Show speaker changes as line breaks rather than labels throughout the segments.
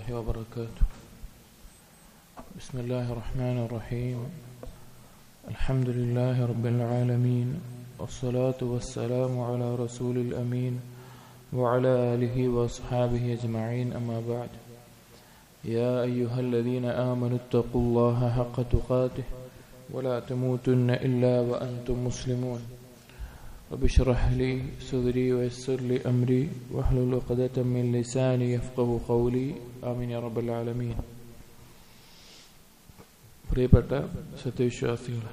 الله وبركاته بسم الله الرحمن الرحيم الحمد لله رب العالمين والصلاة والسلام على رسول الأمين وعلى آله وأصحابه أجمعين أما بعد يا أيها الذين آمنوا اتقوا الله حق تقاته ولا تموتن إلا وأنتم مسلمون رب اشرح لي صدري ويسر لي أمري واحلل عقدة من لساني يفقه قولي آمين يا رب العالمين പ്രിയപ്പെട്ട സത്യവിശ്വാസികൾ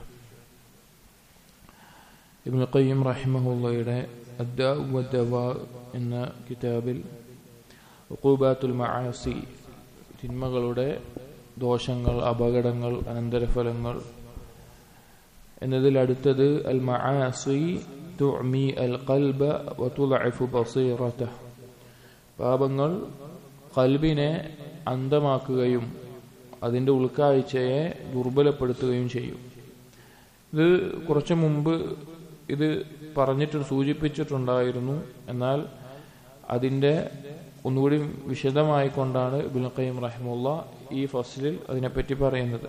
ഇബ്നു ഖയ്യിം റഹിമഹുള്ളയുടെ അദ്ദവ എന്ന കിതാബിൽ ഉഖൂബാത്തുൽ മആസി തിന്മകളുടെ ദോഷങ്ങൾ അപകടങ്ങൾ അനന്തരഫലങ്ങൾ എന്നതിൽ അടുത്തത് അൽ മആസി തുഅമി അൽ ഖൽബ വതുളഇഫു ബസീറതഹ് പാപങ്ങൾ കൽബിനെ അന്ധമാക്കുകയും അതിൻ്റെ ഉൾക്കാഴ്ചയെ ദുർബലപ്പെടുത്തുകയും ചെയ്യും ഇത് കുറച്ചു മുമ്പ് ഇത് പറഞ്ഞിട്ട് സൂചിപ്പിച്ചിട്ടുണ്ടായിരുന്നു എന്നാൽ അതിൻ്റെ ഒന്നുകൂടി വിശദമായിക്കൊണ്ടാണ് ഇബുൽ ഖയ്യം റഹിമുള്ള ഈ ഫസ്ലിൽ അതിനെപ്പറ്റി പറയുന്നത്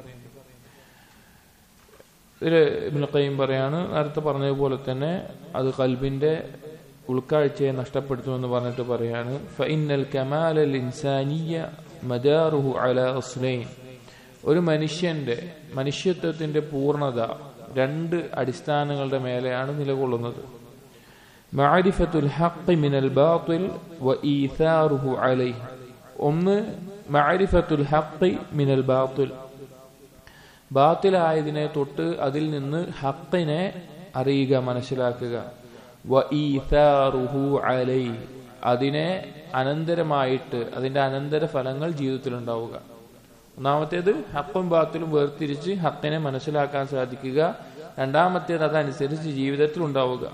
ഇതിൽ ഇബുൽ ഖയ്യം പറയാണ് നേരത്തെ പറഞ്ഞതുപോലെ തന്നെ അത് കൽബിന്റെ ഉൾക്കാഴ്ചയെ നഷ്ടപ്പെടുത്തുമെന്ന് പറഞ്ഞിട്ട് പറയാണ് ഫഇന്നൽ കമാൽ അൽ ഇൻസാനിയ മദാറുഹു അല അസ്ലൈൻ ഒരു മനുഷ്യന്റെ മനുഷ്യത്വത്തിന്റെ പൂർണ്ണത രണ്ട് അടിസ്ഥാനങ്ങളുടെ മേലെയാണ് നിലകൊള്ളുന്നത് മഅരിഫത്തുൽ ഹഖ് മിനൽ ബാത്തിൽ വ ഈഥാറുഹു അലൈഹി ഒന്ന് മഅരിഫത്തുൽ ഹഖ് മിനൽ ബാത്തിൽ ബാത്തിലായതിനെ തൊട്ട് അതിൽ നിന്ന് ഹക്കിനെ അറിയുക മനസ്സിലാക്കുക വ ഈഥാറുഹു അലൈഹി അതിനെ അനന്തരമായിട്ട് അതിന്റെ അനന്തര ഫലങ്ങൾ ജീവിതത്തിൽ ഉണ്ടാവുക ഒന്നാമത്തേത് ഹക്കും ബാത്തിലും വേർതിരിച്ച് ഹക്കിനെ മനസ്സിലാക്കാൻ സാധിക്കുക രണ്ടാമത്തേത് അതനുസരിച്ച് ജീവിതത്തിൽ ഉണ്ടാവുക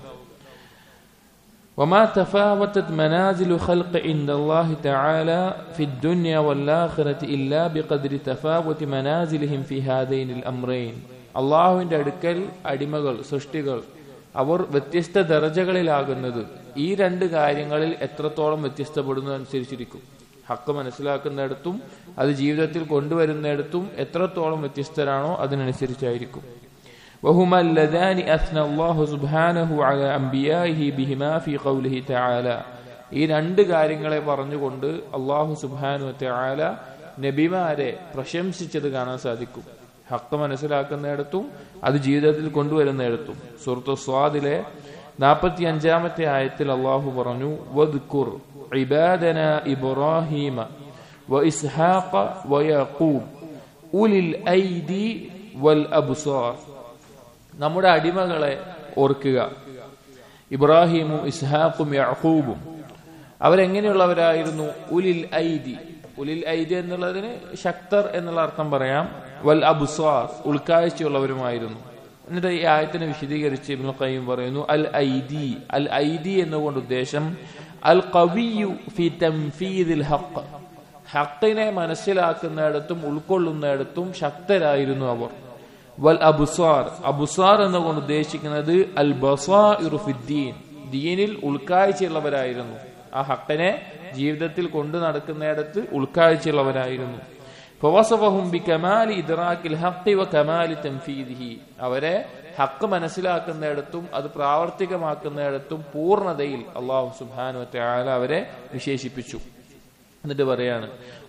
وما تفاوتت منازل خلق عند الله تعالى في الدنيا والآخرة إلا بقدر تفاوت منازلهم في هذين الأمرين അള്ളാഹുവിന്റെ അടുക്കൽ അടിമകൾ സൃഷ്ടികൾ അവർ വ്യത്യസ്ത ദർജകളിലാകുന്നത് ഈ രണ്ട് കാര്യങ്ങളിൽ എത്രത്തോളം വ്യത്യസ്തപ്പെടുന്നു അനുസരിച്ചിരിക്കും ഹക്ക് മനസ്സിലാക്കുന്നിടത്തും അത് ജീവിതത്തിൽ കൊണ്ടുവരുന്നിടത്തും എത്രത്തോളം വ്യത്യസ്തരാണോ അതിനനുസരിച്ചായിരിക്കും وهما اللذان أثنى الله سبحانه على أنبيائه بهما في قوله تعالى ഈ രണ്ട് കാര്യങ്ങളെ പറഞ്ഞുകൊണ്ട് അള്ളാഹു സുബാനു ആല നബിമാരെ പ്രശംസിച്ചത് കാണാൻ സാധിക്കും ഹക്ക് മനസ്സിലാക്കുന്നിടത്തും അത് ജീവിതത്തിൽ കൊണ്ടുവരുന്നിടത്തും സുഹൃത്തു സ്വാദിലെ നാൽപ്പത്തി അഞ്ചാമത്തെ ആയത്തിൽ അള്ളാഹു പറഞ്ഞു വദ്കുർ ഇബാദന ഇബ്രാഹീമ വ ഇസ്ഹാഖ വ യഖൂബ് ഉലിൽ ഐദി വൽ അബ്സാർ നമ്മുടെ അടിമകളെ ഓർക്കുക ഇബ്രാഹിമും ഇസ്ഹാഖും യഹൂബും അവരെങ്ങനെയുള്ളവരായിരുന്നു ഉലിൽ ഐദി ഉലിൽ ഐദി എന്നുള്ളതിന് ശക്തർ എന്നുള്ള അർത്ഥം പറയാം വൽ അബുസാർ ഉൾക്കാഴ്ചയുള്ളവരുമായിരുന്നു എന്നിട്ട് ഈ ആയത്തിനെ വിശദീകരിച്ച് ഇബ്നുൽ ഖയ്യിം പറയുന്നു അൽ ഐദി അൽ ഐദി എന്നുകൊണ്ട് ഉദ്ദേശം അൽ കവിയു ഫി തംഫീദിൽ ഹഖ് ഹക്കിനെ മനസ്സിലാക്കുന്നിടത്തും ഉൾക്കൊള്ളുന്നിടത്തും ശക്തരായിരുന്നു അവർ വൽ അബുസാർ അബുസാർ എന്നുകൊണ്ട് ഉദ്ദേശിക്കുന്നത് അൽ ബസാഇറുഫിദ്ദീൻ ദീനിൽ ഉൾക്കാഴ്ചയുള്ളവരായിരുന്നു ആ ഹക്കനെ ജീവിതത്തിൽ കൊണ്ടു നടക്കുന്നിടത്ത് ഉൾക്കാഴ്ചയുള്ളവരായിരുന്നു അവരെ ഹക്ക് മനസ്സിലാക്കുന്നിടത്തും അത് പ്രാവർത്തികമാക്കുന്നിടത്തും പൂർണ്ണതയിൽ അള്ളാഹു സുബാനു ആല അവരെ വിശേഷിപ്പിച്ചു എന്നിട്ട് പറയാണ്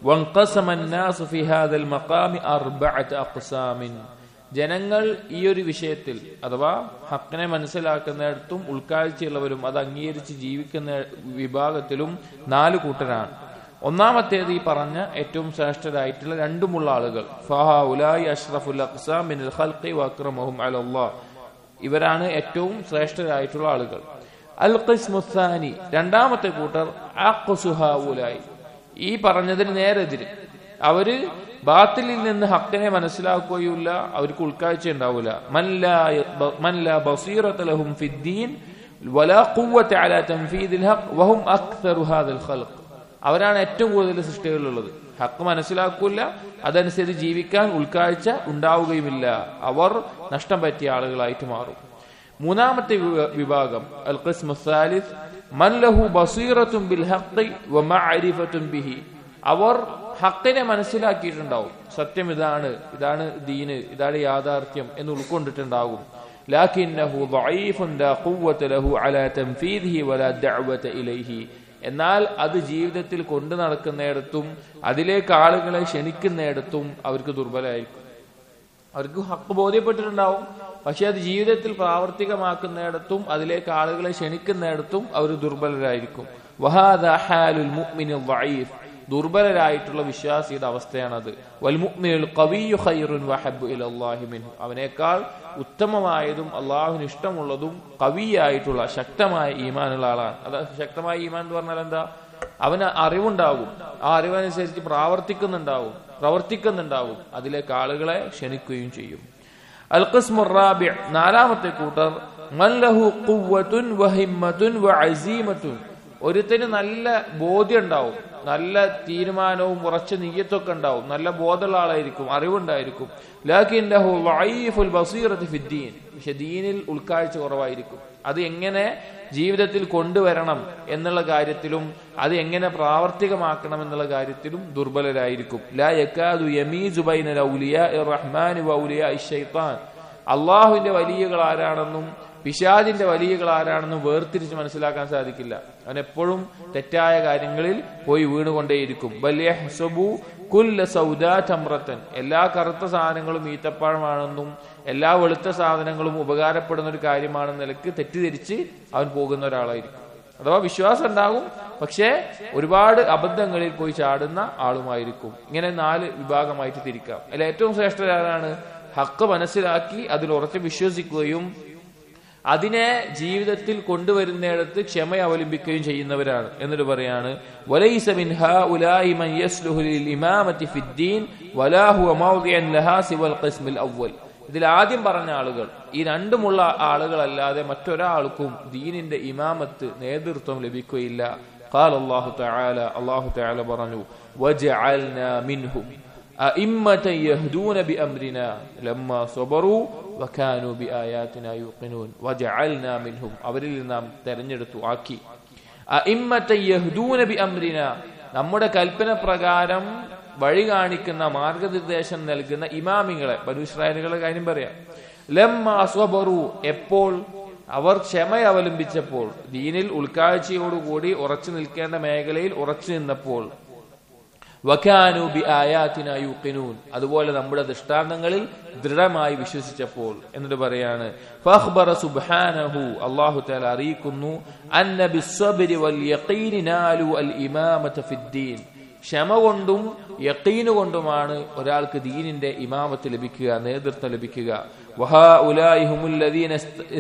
ജനങ്ങൾ ഈ ഒരു വിഷയത്തിൽ അഥവാ ഹക്കിനെ മനസ്സിലാക്കുന്നിടത്തും ഉൾക്കാഴ്ചയുള്ളവരും അത് അംഗീകരിച്ച് ജീവിക്കുന്ന വിഭാഗത്തിലും നാല് കൂട്ടരാണ് ഒന്നാമത്തേത് ഈ പറഞ്ഞ ഏറ്റവും ശ്രേഷ്ഠരായിട്ടുള്ള രണ്ടുമുള്ള ആളുകൾ ഫഹാ ഉലായി അഷ്റഫുൽ അഖ്സാം മിനൽ ഖൽഖി വക്രമഹും അലല്ലാഹ് ഇവരാണ് ഏറ്റവും ശ്രേഷ്ഠരായിട്ടുള്ള ആളുകൾ അൽ ഖിസ്മുസാനി രണ്ടാമത്തെ കൂട്ടർ ഉലായി ഈ പറഞ്ഞതിന് നേരെതിര് അവര് ബാത്തിലിൽ നിന്ന് ഹക്കിനെ മനസ്സിലാക്കുകയില്ല അവർക്ക് ഉൾക്കാഴ്ച ഉണ്ടാവില്ല മല്ല ബസീറത്തലഹും ഫിദ്ദീൻ വലാ ഖുവ്വത അലാ തൻഫീദിൽ ഹഖ് വഹും അക്തറു ഹാദൽ ഖൽഖ് അവരാണ് ഏറ്റവും കൂടുതൽ സൃഷ്ടികളിലുള്ളത് ഹക്ക് മനസ്സിലാക്കൂല അതനുസരിച്ച് ജീവിക്കാൻ ഉൾക്കാഴ്ച ഉണ്ടാവുകയുമില്ല അവർ നഷ്ടം പറ്റിയ ആളുകളായിട്ട് മാറും മൂന്നാമത്തെ വിഭാഗം അൽ ഖിസ്മു സാലിസ് മൻ ലഹു ബസീറത്തും ബിൽ ഹഖ് വ മഅരിഫത്തും ബിഹി അവർ ഹക്കിനെ മനസ്സിലാക്കിയിട്ടുണ്ടാവും സത്യം ഇതാണ് ഇതാണ് ദീന് ഇതാണ് യാഥാർത്ഥ്യം എന്ന് ഉൾക്കൊണ്ടിട്ടുണ്ടാകും لكنه ضعيف لا قوة له على تنفيذه ولا دعوة إليه എന്നാൽ അത് ജീവിതത്തിൽ കൊണ്ടു നടക്കുന്നിടത്തും അതിലേക്ക് ആളുകളെ ക്ഷണിക്കുന്നിടത്തും അവർക്ക് ദുർബലമായിരിക്കും അവർക്ക് ഹക്ക് ബോധ്യപ്പെട്ടിട്ടുണ്ടാവും പക്ഷെ അത് ജീവിതത്തിൽ പ്രാവർത്തികമാക്കുന്നിടത്തും അതിലേക്ക് ആളുകളെ ക്ഷണിക്കുന്നിടത്തും അവർ ദുർബലരായിരിക്കും വഹാദ ഹാലുൽ മുഅ്മിനി ളഈഫ് ദുർബലരായിട്ടുള്ള വിശ്വാസിയുടെ അവസ്ഥയാണത് വൽമുഅ്മിനുൽ ഖവിയ്യു ഖൈറുൻ വഹബ്ബു ഇലല്ലാഹി മിൻഹു അവനേക്കാൾ ഉത്തമമായതും അള്ളാഹുവിന് ഇഷ്ടമുള്ളതും കവിയായിട്ടുള്ള ശക്തമായ ഈമാനുള്ള ആളാണ് അത് ശക്തമായ ഈമാൻ എന്ന് പറഞ്ഞാൽ എന്താ അവന് അറിവുണ്ടാകും ആ അറിവനുസരിച്ച് പ്രാവർത്തിക്കുന്നുണ്ടാവും പ്രവർത്തിക്കുന്നുണ്ടാവും അതിലേക്ക് ആളുകളെ ക്ഷണിക്കുകയും ചെയ്യും അൽ ഖസ്മുറാബി നാലാമത്തെ കൂട്ടർ മല്ലഹു ഖുവ്വത്തുൻ വഹിമ്മത്തുൻ വഅസീമത്തുൻ ഒരുത്തിന് നല്ല ബോധ്യം ഉണ്ടാവും നല്ല തീരുമാനവും ഉറച്ച നീയത്തൊക്കെ ഉണ്ടാവും നല്ല ബോധമുള്ള ആളായിരിക്കും അറിവുണ്ടായിരിക്കും ലാക്കിൻഹു വഈഫുൽ ബസീറത്തി ഫിദ്ദീൻ പക്ഷെ ദീനിൽ ഉൾക്കാഴ്ച കുറവായിരിക്കും അത് എങ്ങനെ ജീവിതത്തിൽ കൊണ്ടുവരണം എന്നുള്ള കാര്യത്തിലും അത് എങ്ങനെ പ്രാവർത്തികമാക്കണം എന്നുള്ള കാര്യത്തിലും ദുർബലരായിരിക്കും ലാ യക്കാദു യമീസു ബൈനൽ ഔലിയാ റഹ്മാനി വൗലിയാ ശൈത്താൻ അള്ളാഹുവിന്റെ വലിയകൾ ആരാണെന്നും പിശാദിന്റെ വലിയകൾ ആരാണെന്നും വേർതിരിച്ച് മനസ്സിലാക്കാൻ സാധിക്കില്ല അവൻ എപ്പോഴും തെറ്റായ കാര്യങ്ങളിൽ പോയി വീണുകൊണ്ടേയിരിക്കും ചമ്രത്തൻ എല്ലാ കറുത്ത സാധനങ്ങളും ഈത്തപ്പഴമാണെന്നും എല്ലാ വെളുത്ത സാധനങ്ങളും ഉപകാരപ്പെടുന്ന ഒരു കാര്യമാണെന്ന നിലക്ക് തെറ്റിദ്ധരിച്ച് അവൻ പോകുന്ന ഒരാളായിരിക്കും അഥവാ വിശ്വാസം ഉണ്ടാകും പക്ഷേ ഒരുപാട് അബദ്ധങ്ങളിൽ പോയി ചാടുന്ന ആളുമായിരിക്കും ഇങ്ങനെ നാല് വിഭാഗമായിട്ട് തിരിക്കാം അതിൽ ഏറ്റവും ശ്രേഷ്ഠരാണ് ഹക്ക് മനസ്സിലാക്കി അതിൽ ഉറച്ച് വിശ്വസിക്കുകയും അതിനെ ജീവിതത്തിൽ കൊണ്ടുവരുന്നിടത്ത് ക്ഷമ അവലംബിക്കുകയും ചെയ്യുന്നവരാണ് എന്നിട്ട് പറയാണ് വലൈസ മിൻ ഹഉലാഇ മൻ യസ്ലുഹു ലിൽ ഇമാമത്തി ഫിദ്ദീൻ വലാ ഹുവ മൗദിഅൻ ലഹാ സിവൽ ഖിസ്മിൽ അവ്വൽ ഇതിൽ ആദ്യം പറഞ്ഞ ആളുകൾ ഈ രണ്ടുമുള്ള ആളുകളല്ലാതെ മറ്റൊരാൾക്കും ദീനിന്റെ ഇമാമത്ത് നേതൃത്വം ലഭിക്കുകയില്ല قال الله تعالى الله تعالى പറഞ്ഞു وجعلنا منهم أئمة يهدون بأمرنا لما صبروا وكانوا بآياتنا يوقنون وجعلنا منهم അവരിൽ നാം തെരഞ്ഞെടുത്തു ആക്കി أئمة يهدون بأمرنا നമ്മുടെ കൽപ്പന പ്രകാരം വഴി കാണിക്കുന്ന മാർഗനിർദ്ദേശം നൽകുന്ന ഇമാമിങ്ങളെ ബനുസ്രായലുകളെ കാര്യം പറയാം ലമ്മ സ്വബറു എപ്പോൾ അവർ ക്ഷമ അവലംബിച്ചപ്പോൾ ദീനിൽ ഉൾക്കാഴ്ചയോടുകൂടി ഉറച്ചു നിൽക്കേണ്ട മേഖലയിൽ ഉറച്ചു നിന്നപ്പോൾ വക്കാനു ബി ആയാത്തിന യൂക്കിനൂൻ അതുപോലെ നമ്മുടെ ദൃഷ്ടാന്തങ്ങളിൽ ദൃഢമായി വിശ്വസിച്ചപ്പോൾ എന്നിട്ട് പറയാണ് ഫഖ്ബറ സുബ്ഹാനഹു അല്ലാഹു തആല അറിയിക്കുന്നു അന്ന ബിസ്സബ്രി വൽ യഖീനി നാലു അൽ ഇമാമത ഫിദ്ദീൻ ക്ഷമ കൊണ്ടും യക്കീന് കൊണ്ടുമാണ് ഒരാൾക്ക് ദീനിന്റെ ഇമാമത്ത് ലഭിക്കുക നേതൃത്വം ലഭിക്കുക വഹാഉലായി ഹുമുല്ലദീന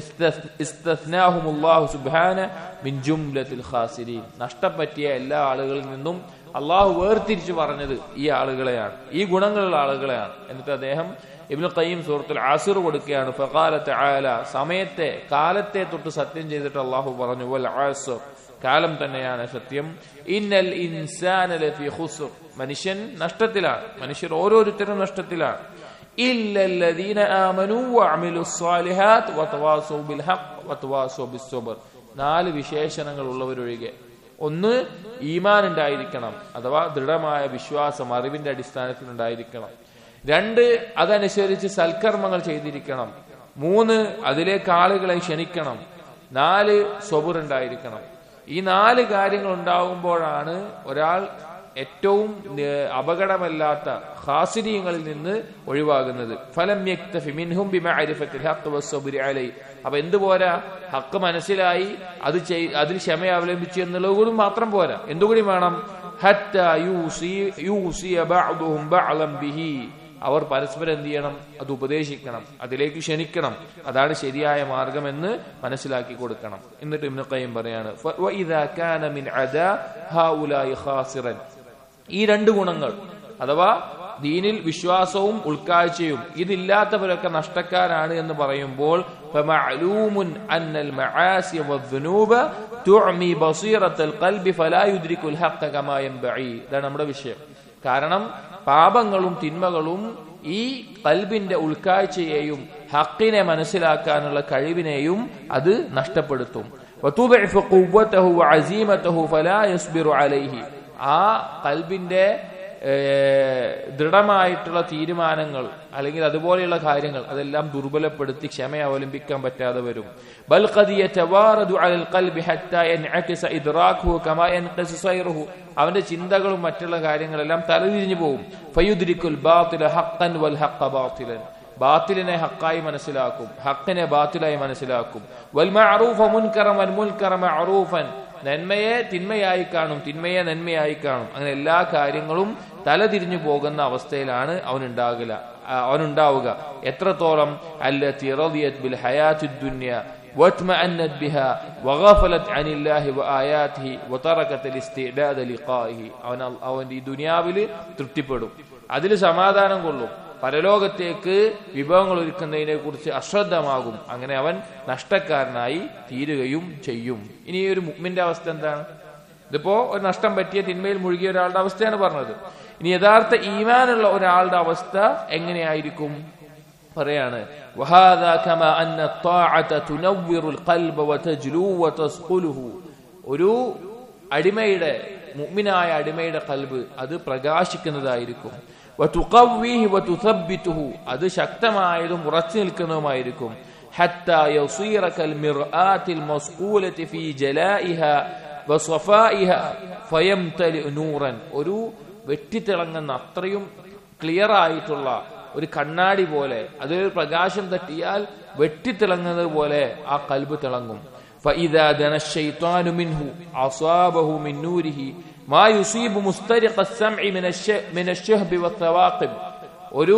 ഇസ്തസ്നാഹുമുല്ലാഹു സുബ്ഹാന മിൻ ജുംലത്തിൽ ഖാസിരീൻ നഷ്ടപ്പറ്റിയ എല്ലാ ആളുകളിൽ നിന്നും അള്ളാഹു വേർതിരിച്ചു പറഞ്ഞത് ഈ ആളുകളെയാണ് ഈ ഗുണങ്ങളുള്ള ആളുകളെയാണ് എന്നിട്ട് അദ്ദേഹം ഇബ്നു ഖയ്യിം സൂറത്തുൽ ആസിർ കൊടുക്കുകയാണ് ഫഖാലത്ത് ആല സമയത്തെ കാലത്തെ തൊട്ട് സത്യം ചെയ്തിട്ട് അള്ളാഹു പറഞ്ഞു വൽ ആസിർ കാലം തന്നെയാണ് സത്യം ഇന്നൽ ഇൻസാന ലഫി ഖുസ്ർ മനുഷ്യൻ നഷ്ടത്തിലാണ് മനുഷ്യർ ഓരോരുത്തരും നഷ്ടത്തിലാണ് ഇല്ലല്ലദീന ആമനു വഅമിലു സ്വാലിഹാത്ത് വതവാസൗ ബിൽ ഹഖ് വതവാസൗ ബിസ്സബ്ർ നാല് വിശേഷണങ്ങൾ ഉള്ളവരൊഴികെ ഒന്ന് ഈമാൻ ഉണ്ടായിരിക്കണം അഥവാ ദൃഢമായ വിശ്വാസം അറിവിന്റെ അടിസ്ഥാനത്തിൽ ഉണ്ടായിരിക്കണം രണ്ട് അതനുസരിച്ച് സൽക്കർമ്മങ്ങൾ ചെയ്തിരിക്കണം മൂന്ന് അതിലേക്ക് ആളുകളെ ക്ഷണിക്കണം നാല് സ്വബുർ ഉണ്ടായിരിക്കണം ഈ നാല് കാര്യങ്ങൾ ഉണ്ടാകുമ്പോഴാണ് ഒരാൾ ഏറ്റവും അപകടമല്ലാത്ത ഹാസിരീയങ്ങളിൽ നിന്ന് ഒഴിവാകുന്നത് ഫലം മിൻഹും അപ്പൊ എന്ത് പോരാ ഹക്ക് മനസ്സിലായി അത് അതിൽ ക്ഷമ അവലംബിച്ചു എന്നുള്ളത് കൂടി മാത്രം പോരാ എന്തുകൂടി വേണം അവർ പരസ്പരം എന്ത് ചെയ്യണം അത് ഉപദേശിക്കണം അതിലേക്ക് ക്ഷണിക്കണം അതാണ് ശരിയായ മാർഗമെന്ന് മനസ്സിലാക്കി കൊടുക്കണം എന്നിട്ട് ഇബ്നു ഖയ്യിം പറയാണ് ഈ രണ്ട് ഗുണങ്ങൾ അഥവാ ദീനിൽ വിശ്വാസവും ഉൾക്കാഴ്ചയും ഇതില്ലാത്തവരൊക്കെ നഷ്ടക്കാരാണ് എന്ന് പറയുമ്പോൾ ഇതാണ് നമ്മുടെ വിഷയം കാരണം പാപങ്ങളും തിന്മകളും ഈ കൽബിന്റെ ഉൾക്കാഴ്ചയെയും ഹക്കിനെ മനസ്സിലാക്കാനുള്ള കഴിവിനെയും അത് നഷ്ടപ്പെടുത്തും ആ കൽബിന്റെ ഏഹ്, ദൃഢമായിട്ടുള്ള തീരുമാനങ്ങൾ അല്ലെങ്കിൽ അതുപോലെയുള്ള കാര്യങ്ങൾ അതെല്ലാം ദുർബലപ്പെടുത്തി ക്ഷമ അവലംബിക്കാൻ പറ്റാതെ വരും ബൽ ഖദ് യതവാറദു അലൽ ഖൽബി ഹത്താ യൻഅകിസ ഇദ്റാഖുഹു കമാ യൻഖസു സൈറുഹു അവന്റെ ചിന്തകളും മറ്റുള്ള കാര്യങ്ങളെല്ലാം തലതിരിഞ്ഞു പോകും ഫയുദ്രിക്കുൽ ബാത്തില ഹഖൻ വൽ ഹഖ ബാത്തിലൻ ബാത്തിലിനെ ഹക്കായി മനസ്സിലാക്കും ഹക്കിനെ ബാത്തിലായി മനസ്സിലാക്കും വൽ മഅറൂഫ മുൻകറം വൽ മുൻകറ മഅറൂഫൻ നന്മയെ തിന്മയായി കാണും തിന്മയെ നന്മയായി കാണും അങ്ങനെ എല്ലാ കാര്യങ്ങളും തലതിരിഞ്ഞു പോകുന്ന അവസ്ഥയിലാണ് അവൻ ഉണ്ടാകില്ല അവനുണ്ടാവുക എത്രത്തോളം അല്ലത്തി റളിയത് ബിൽ ഹയാത്തുദ് ദുനിയ واطمأنت بها وغفلت عن الله وآياته وتركت الاستعداد لقائه അവൻ അവൻ ഈ ദുനിയാവിൽ തൃപ്തിപ്പെടും അതിൽ സമാധാനം കൊള്ളും പരലോകത്തേക്ക് വിഭവങ്ങൾ ഒരുക്കുന്നതിനെ കുറിച്ച് അശ്രദ്ധമാകും അങ്ങനെ അവൻ നഷ്ടക്കാരനായി തീരുകയും ചെയ്യും ഇനി ഈ ഒരു മുഗ്മിന്റെ അവസ്ഥ എന്താണ് ഇതിപ്പോ ഒരു നഷ്ടം പറ്റിയ തിന്മയിൽ മുഴുകിയ ഒരാളുടെ അവസ്ഥയാണ് പറഞ്ഞത് ഇനി യഥാർത്ഥ ഈമാനുള്ള ഒരാളുടെ അവസ്ഥ എങ്ങനെയായിരിക്കും പറയാണ് وهذا كما أن الطاعة تنور القلب وتجلو وتسقله ഒരു അടിമയുടെ മുഅ്മിനായ അടിമയുടെ കൽബ് അത് പ്രകാശിക്കുന്നതായിരിക്കും വതുഖവ്വീഹി വതുഥബ്ബിതുഹു അത് ശക്തമായതും ഉറച്ചു നിൽക്കുന്നതുമായിരിക്കും حتى يصير كالمرآة المصقولة في جلائها وصفائها فيمتلئ نورا ഒരു വെട്ടിത്തിളങ്ങുന്ന അത്രയും ക്ലിയർ ആയിട്ടുള്ള ഒരു കണ്ണാടി പോലെ അതൊരു പ്രകാശം തട്ടിയാൽ വെട്ടിത്തിളങ്ങുന്നത് പോലെ ആ കൽബ് തിളങ്ങും فإذا دنا الشيطان منه أصابه من نوره ما يصيب مسترق السمع من الش- من الشهب والثواقب ഒരു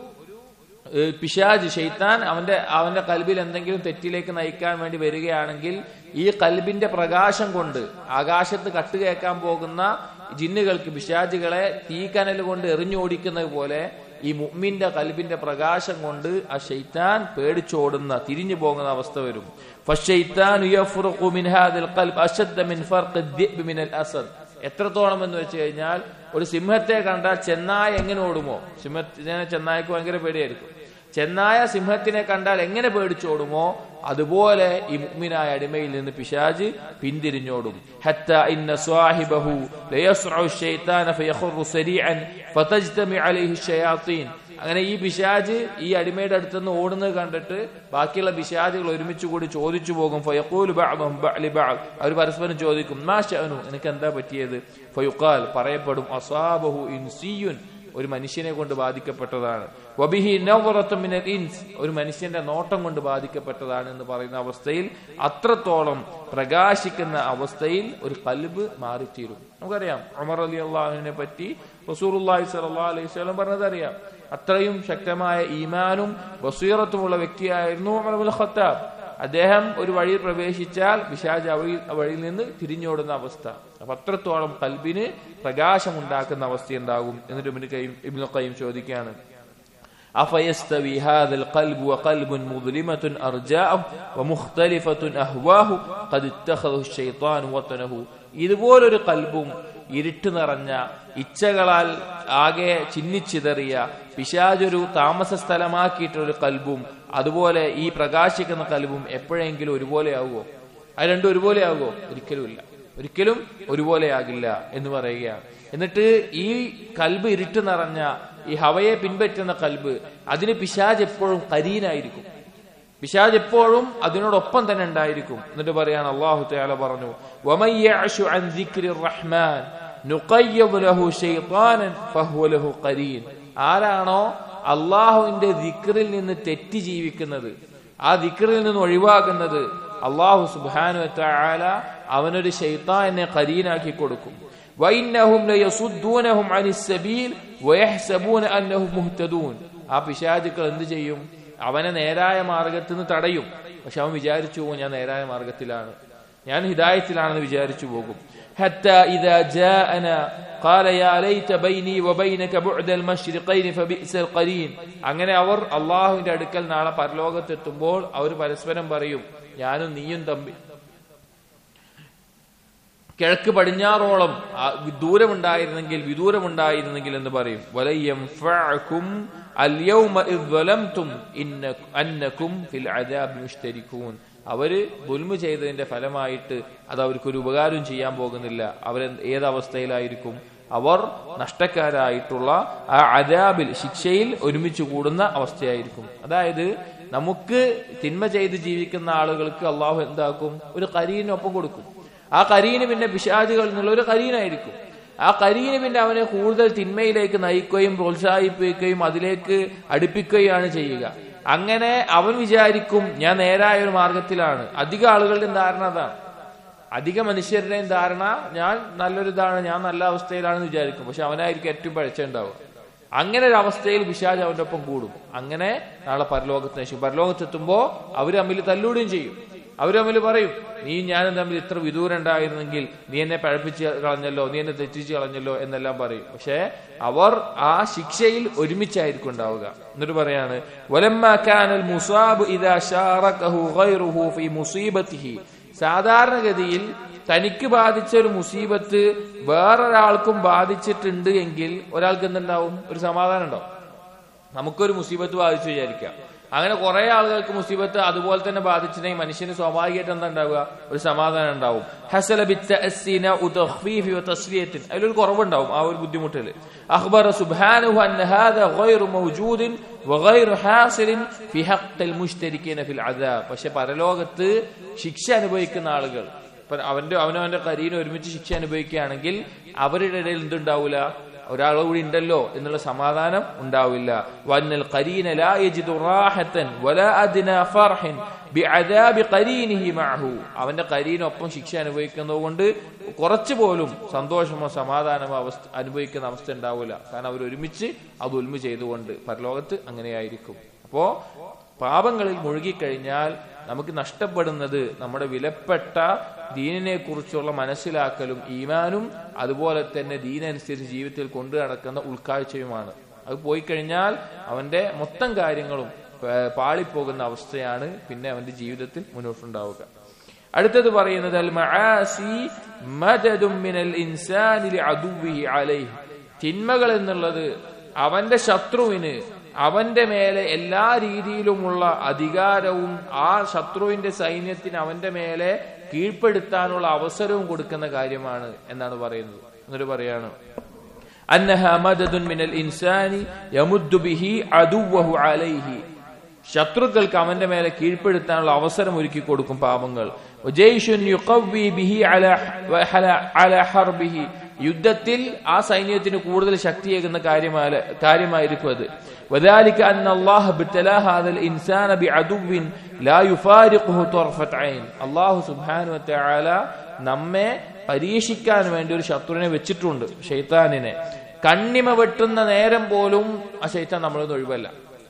ഏഹ് പിശാജ് ഷെയ്ത്താൻ അവന്റെ അവന്റെ കൽബിൽ എന്തെങ്കിലും തെറ്റിലേക്ക് നയിക്കാൻ വേണ്ടി വരികയാണെങ്കിൽ ഈ കൽബിന്റെ പ്രകാശം കൊണ്ട് ആകാശത്ത് കട്ടുകേക്കാൻ പോകുന്ന ജിന്നുകൾക്ക് പിശാജുകളെ തീക്കനൽ കൊണ്ട് എറിഞ്ഞോടിക്കുന്നത് പോലെ ഈ മുഅ്മിന്റെ കൽബിന്റെ പ്രകാശം കൊണ്ട് ആ ഷെയ്ത്താൻ പേടിച്ചോടുന്ന തിരിഞ്ഞു പോകുന്ന അവസ്ഥ വരും ഫശ്ശൈത്താനു യഫ്റുഖു മിൻ ഹാദിൽ ഖൽബ് അശദ്ദ മിൻ ഫർഖ് الذئب من الأسد എത്രത്തോളം എന്ന് വെച്ച് കഴിഞ്ഞാൽ ഒരു സിംഹത്തെ കണ്ടാൽ ചെന്നായ എങ്ങനെ ഓടുമോ സിംഹത്തിനെ ചെന്നായ്ക്ക് ഭയങ്കര പേടിയായിരിക്കും ചെന്നായ സിംഹത്തിനെ കണ്ടാൽ എങ്ങനെ പേടിച്ചോടുമോ അതുപോലെ ഈ മുഅ്മിനായ അടിമയിൽ നിന്ന് പിശാജ് പിന്തിരിഞ്ഞോടും ഹത്ത ഇന്ന സ്വാഹിബഹു ലയസ്ഉ ശൈത്താന ഫയഖറു സരീഅൻ ഫതജ്തമി അലൈഹി ഷയാത്തീൻ അങ്ങനെ ഈ പിശാജ് ഈ അടിമയുടെ അടുത്തുനിന്ന് ഓടുന്നത് കണ്ടിട്ട് ബാക്കിയുള്ള പിശാജുകൾ ഒരുമിച്ച് കൂടി ചോദിച്ചു പോകും ഫയഖൂലു ബഅദുഹും ബഅലി ബഅദ് അവർ പരസ്പരം ചോദിക്കും മാ ശഅനു നിനക്ക് എന്താ പറ്റിയത് ഫയുഖാൽ പറയപ്പെടും അസാബഹു ഇൻസിയുൻ ഒരു മനുഷ്യനെ കൊണ്ട് ബാധിക്കപ്പെട്ടതാണ് വബിഹി നവറത്തു മിനൽ ഇൻസ് ഒരു മനുഷ്യന്റെ നോട്ടം കൊണ്ട് ബാധിക്കപ്പെട്ടതാണ് എന്ന് പറയുന്ന അവസ്ഥയിൽ അത്രത്തോളം പ്രകാശിക്കുന്ന അവസ്ഥയിൽ ഒരു കൽബ് മാറിത്തീരും നമുക്കറിയാം ഉമർ അലി അള്ളാഹുവിനെ പറ്റി റസൂറുല്ലാഹി സ്വല്ലല്ലാഹു അലൈഹി വസല്ലം പറഞ്ഞത് അറിയാം അത്രയും ശക്തമായ ഈമാനും ബസീറത്തുമുള്ള വ്യക്തിയായിരുന്നു ഉമർ അബുൽ ഖത്താബ് അദ്ദേഹം ഒരു വഴിയിൽ പ്രവേശിച്ചാൽ പിശാജ് വഴി വഴിയിൽ നിന്ന് തിരിഞ്ഞോടുന്ന അവസ്ഥ അപ്പൊ അത്രത്തോളം കൽബിന് പ്രകാശമുണ്ടാക്കുന്ന അവസ്ഥയുണ്ടാകും എന്നിട്ട് ഇബ്നു ഖയ്യിം ഇബ്നു ഖയ്യിം ചോദിക്കുകയാണ് أفيستوي هذا القلب وقلب مظلمة أرجاءه ومختلفة أهواه قد اتخذه الشيطان وطنه ഇതുപോലൊരു കൽബും ഇരുട്ട് നിറഞ്ഞ ഇച്ഛകളാൽ ആകെ ചിന്നിച്ചിതറിയ പിശാചൊരു താമസ സ്ഥലമാക്കിയിട്ടൊരു കൽബും അതുപോലെ ഈ പ്രകാശിക്കുന്ന കൽബും എപ്പോഴെങ്കിലും ഒരുപോലെയാവുമോ അത് രണ്ടും ഒരുപോലെയാകുമോ ഒരിക്കലുമില്ല ഒരിക്കലും ഒരുപോലെയാകില്ല എന്ന് പറയുകയാണ് എന്നിട്ട് ഈ കൽബ് ഇരുട്ട് നിറഞ്ഞ ഈ ഹവയെ പിൻപറ്റുന്ന കൽബ് അതിന് പിശാജ് എപ്പോഴും കരീനായിരിക്കും പിശാജ് എപ്പോഴും അതിനോടൊപ്പം തന്നെ ഉണ്ടായിരിക്കും എന്നിട്ട് പറയാൻ അള്ളാഹു തയാല പറഞ്ഞു "വമൻ യഅ്ശു അൻ ദിക്രി റഹ്മാൻ നുഖയ്യിദ് ലഹു ശൈത്താനൻ ഫഹുവ ലഹു ഖരീൻ." ആരാണോ അള്ളാഹുവിന്റെ ദിക്റിൽ നിന്ന് തെറ്റി ജീവിക്കുന്നത് ആ ദിക്റിൽ നിന്ന് ഒഴിവാകുന്നത് അള്ളാഹു സുബ്ഹാനഹു വതആല അവനൊരു ശൈത്താനെ കരീനാക്കി കൊടുക്കും وإنهم ليصدونهم عن السبيل ويحسبون أنهم مهتدون ആ പിശാചുക്കൾ എന്ത് ചെയ്യും അവനെ നേരായ മാർഗത്തിൽ നിന്ന് തടയും പക്ഷെ അവൻ വിചാരിച്ചു പോകും ഞാൻ നേരായ മാർഗത്തിലാണ് ഞാൻ ഹിദായത്തിലാണെന്ന് വിചാരിച്ചു പോകും حتى إذا جاءنا قال يا ليت بيني وبينك بعد المشرقين فبئس القرين അങ്ങനെ അവർ അള്ളാഹുവിന്റെ അടുക്കൽ നാളെ പരലോകത്തെത്തുമ്പോൾ അവർ പരസ്പരം പറയും ഞാനും നീയും തമ്മിൽ കിഴക്ക് പടിഞ്ഞാറോളം ആ ദൂരമുണ്ടായിരുന്നെങ്കിൽ വിദൂരമുണ്ടായിരുന്നെങ്കിൽ എന്ന് പറയും വലയ്യം اليوم إذ ظلمتم إن أنكم في العذاب مشتركون അവര് ദുൽമു ചെയ്തതിന്റെ ഫലമായിട്ട് അത് അവർക്കൊരു ഉപകാരം ചെയ്യാൻ പോകുന്നില്ല അവർ ഏതവസ്ഥയിലായിരിക്കും അവർ നഷ്ടക്കാരായിട്ടുള്ള ആ അരാബിൽ ശിക്ഷയിൽ ഒരുമിച്ച് കൂടുന്ന അവസ്ഥയായിരിക്കും അതായത് നമുക്ക് തിന്മ ചെയ്ത് ജീവിക്കുന്ന ആളുകൾക്ക് അള്ളാഹു എന്താക്കും ഒരു കരീനൊപ്പം കൊടുക്കും ആ കരീന് പിന്നെ പിശാചുകളിൽ നിന്നുള്ള ഒരു കരീനായിരിക്കും ആ കരീന് പിന്നെ അവനെ കൂടുതൽ തിന്മയിലേക്ക് നയിക്കുകയും പ്രോത്സാഹിപ്പിക്കുകയും അതിലേക്ക് അടുപ്പിക്കുകയാണ് ചെയ്യുക അങ്ങനെ അവൻ വിചാരിക്കും ഞാൻ നേരായ ഒരു മാർഗത്തിലാണ് അധിക ആളുകളുടെയും ധാരണ അതാണ് അധിക മനുഷ്യരുടെയും ധാരണ ഞാൻ നല്ലൊരു ഇതാണ് ഞാൻ നല്ല അവസ്ഥയിലാണെന്ന് വിചാരിക്കും പക്ഷെ അവനായിരിക്കും ഏറ്റവും പഴച്ചുണ്ടാവുക അങ്ങനെ ഒരു അവസ്ഥയിൽ പിശാജ് അവന്റെ ഒപ്പം കൂടും അങ്ങനെ നാളെ പരലോകത്ത് നശിക്കും പരലോകത്തെത്തുമ്പോ അവർ തമ്മിൽ തല്ലൂടുകയും ചെയ്യും അവർ തമ്മിൽ പറയും നീ ഞാനും തമ്മിൽ ഇത്ര വിദൂരം ഉണ്ടായിരുന്നെങ്കിൽ നീ എന്നെ പഴപ്പിച്ച് കളഞ്ഞല്ലോ നീ എന്നെ തെറ്റിച്ച് കളഞ്ഞല്ലോ എന്നെല്ലാം പറയും പക്ഷെ അവർ ആ ശിക്ഷയിൽ ഒരുമിച്ചായിരിക്കും ഉണ്ടാവുക എന്നിട്ട് പറയാണ് വലമ്മ കാനൽ മുസാബ് ഇദാ ശാറകഹു ഗൈറുഹു ഫീ മുസീബത്തിഹി സാധാരണഗതിയിൽ തനിക്ക് ബാധിച്ച ഒരു മുസീബത്ത് വേറൊരാൾക്കും ബാധിച്ചിട്ടുണ്ട് എങ്കിൽ ഒരാൾക്ക് എന്തുണ്ടാവും ഒരു സമാധാനം ഉണ്ടാവും നമുക്കൊരു മുസീബത്ത് ബാധിച്ചു വിചാരിക്കാം അങ്ങനെ കുറെ ആളുകൾക്ക് മുസീബത്ത് അതുപോലെ തന്നെ ബാധിച്ചിട്ടുണ്ടെങ്കിൽ മനുഷ്യന് സ്വാഭാവികമായിട്ട് എന്താ ഉണ്ടാവുക ഒരു സമാധാനം ഉണ്ടാവും ഹസല ബിത്തഅസ്സിന ഉതഖ്ഫീഫി വതസ്ലിയത്തിൻ അതിലൊരു കുറവുണ്ടാവും ആ ഒരു ബുദ്ധിമുട്ടിൽ അഖ്ബറ സുബ്ഹാനഹു അന്ന ഹാദാ ഗൈറു മൗജൂദിൻ വഗൈറു ഹാസിലിൻ ഫി ഹഖ്ഖിൽ മുശ്തരിക്കീന ഫിൽ അദാബ് പക്ഷെ പരലോകത്ത് ശിക്ഷ അനുഭവിക്കുന്ന ആളുകൾ ഇപ്പൊ അവന്റെ അവനവന്റെ കരീനെ ഒരുമിച്ച് ശിക്ഷ അനുഭവിക്കുകയാണെങ്കിൽ അവരുടെ ഇടയിൽ എന്തുണ്ടാവൂല ഒരാൾ കൂടി ഉണ്ടല്ലോ എന്നുള്ള സമാധാനം ഉണ്ടാവില്ല വന്നൽ ഖരീന ലാ യജിദു റാഹത്തൻ വലാ അദ്ന ഫർഹൻ ബിഅദാബി ഖരീനിഹി മഅഹു അവന്റെ ഖരീനൊപ്പം ശിക്ഷ അനുഭവിക്കുന്നത് കൊണ്ട് കുറച്ചു പോലും സന്തോഷമോ സമാധാനമോ അവസ്ഥ അനുഭവിക്കുന്ന അവസ്ഥ ഉണ്ടാവില്ല കാരണം അവർ ഒരുമിച്ച് അത് ഉൽമ ചെയ്തുകൊണ്ട് പരലോകത്ത് അങ്ങനെയായിരിക്കും അപ്പോ പാപങ്ങളിൽ മുഴുകിക്കഴിഞ്ഞാൽ നമുക്ക് നഷ്ടപ്പെടുന്നത് നമ്മുടെ വിലപ്പെട്ട ദീനിനെ കുറിച്ചുള്ള മനസ്സിലാക്കലും ഈമാനും അതുപോലെ തന്നെ ദീനനുസരിച്ച് ജീവിതത്തിൽ കൊണ്ടു നടക്കുന്ന ഉൾക്കാഴ്ചയുമാണ് അത് പോയി കഴിഞ്ഞാൽ അവന്റെ മൊത്തം കാര്യങ്ങളും ഏഹ്, പാളിപ്പോകുന്ന അവസ്ഥയാണ് പിന്നെ അവന്റെ ജീവിതത്തിൽ മുന്നോട്ടുണ്ടാവുക അടുത്തത് പറയുന്നത് അൽ മആസി മദദും മിനൽ ഇൻസാനി ലിഅദുവിഹി അലൈഹി തിന്മകൾ എന്നുള്ളത് അവന്റെ ശത്രുവിന് അവന്റെ മേലെ എല്ലാ രീതിയിലുമുള്ള അധികാരവും ആ ശത്രുവിന്റെ സൈന്യത്തിന് അവന്റെ മേലെ കീഴ്പ്പെടുത്താനുള്ള അവസരവും കൊടുക്കുന്ന കാര്യമാണ് എന്നാണ് പറയുന്നത് എന്നിട്ട് പറയാണ് أنها مدد من الإنسان يمد به عدوه عليه ശത്രുക്കൾക്ക് അവന്റെ മേലെ കീഴ്പ്പെടുത്താനുള്ള അവസരം ഒരുക്കി കൊടുക്കും പാപങ്ങൾ വജയ്ഷുൻ യുഖവ്വി ബിഹി അലാ വഹല- അലാ ഹർബിഹി. യുദ്ധത്തിൽ ആ സൈന്യത്തിന് കൂടുതൽ ശക്തിയേകുന്ന കാര്യമായ കാര്യമായിരിക്കും അത് وذلك أن الله ابتلى هذا الإنسان بعدو لا يفارقه طرفة عين الله سبحانه وتعالى നമ്മെ പരീക്ഷിക്കാൻ വേണ്ടി ഒരു ശത്രുവിനെ വെച്ചിട്ടുണ്ട് ഷെയ്ത്താനിനെ കണ്ണിമ വെട്ടുന്ന നേരം പോലും ആ ഷെയ്ത്താൻ നമ്മളൊന്നും ഒഴിവല്ല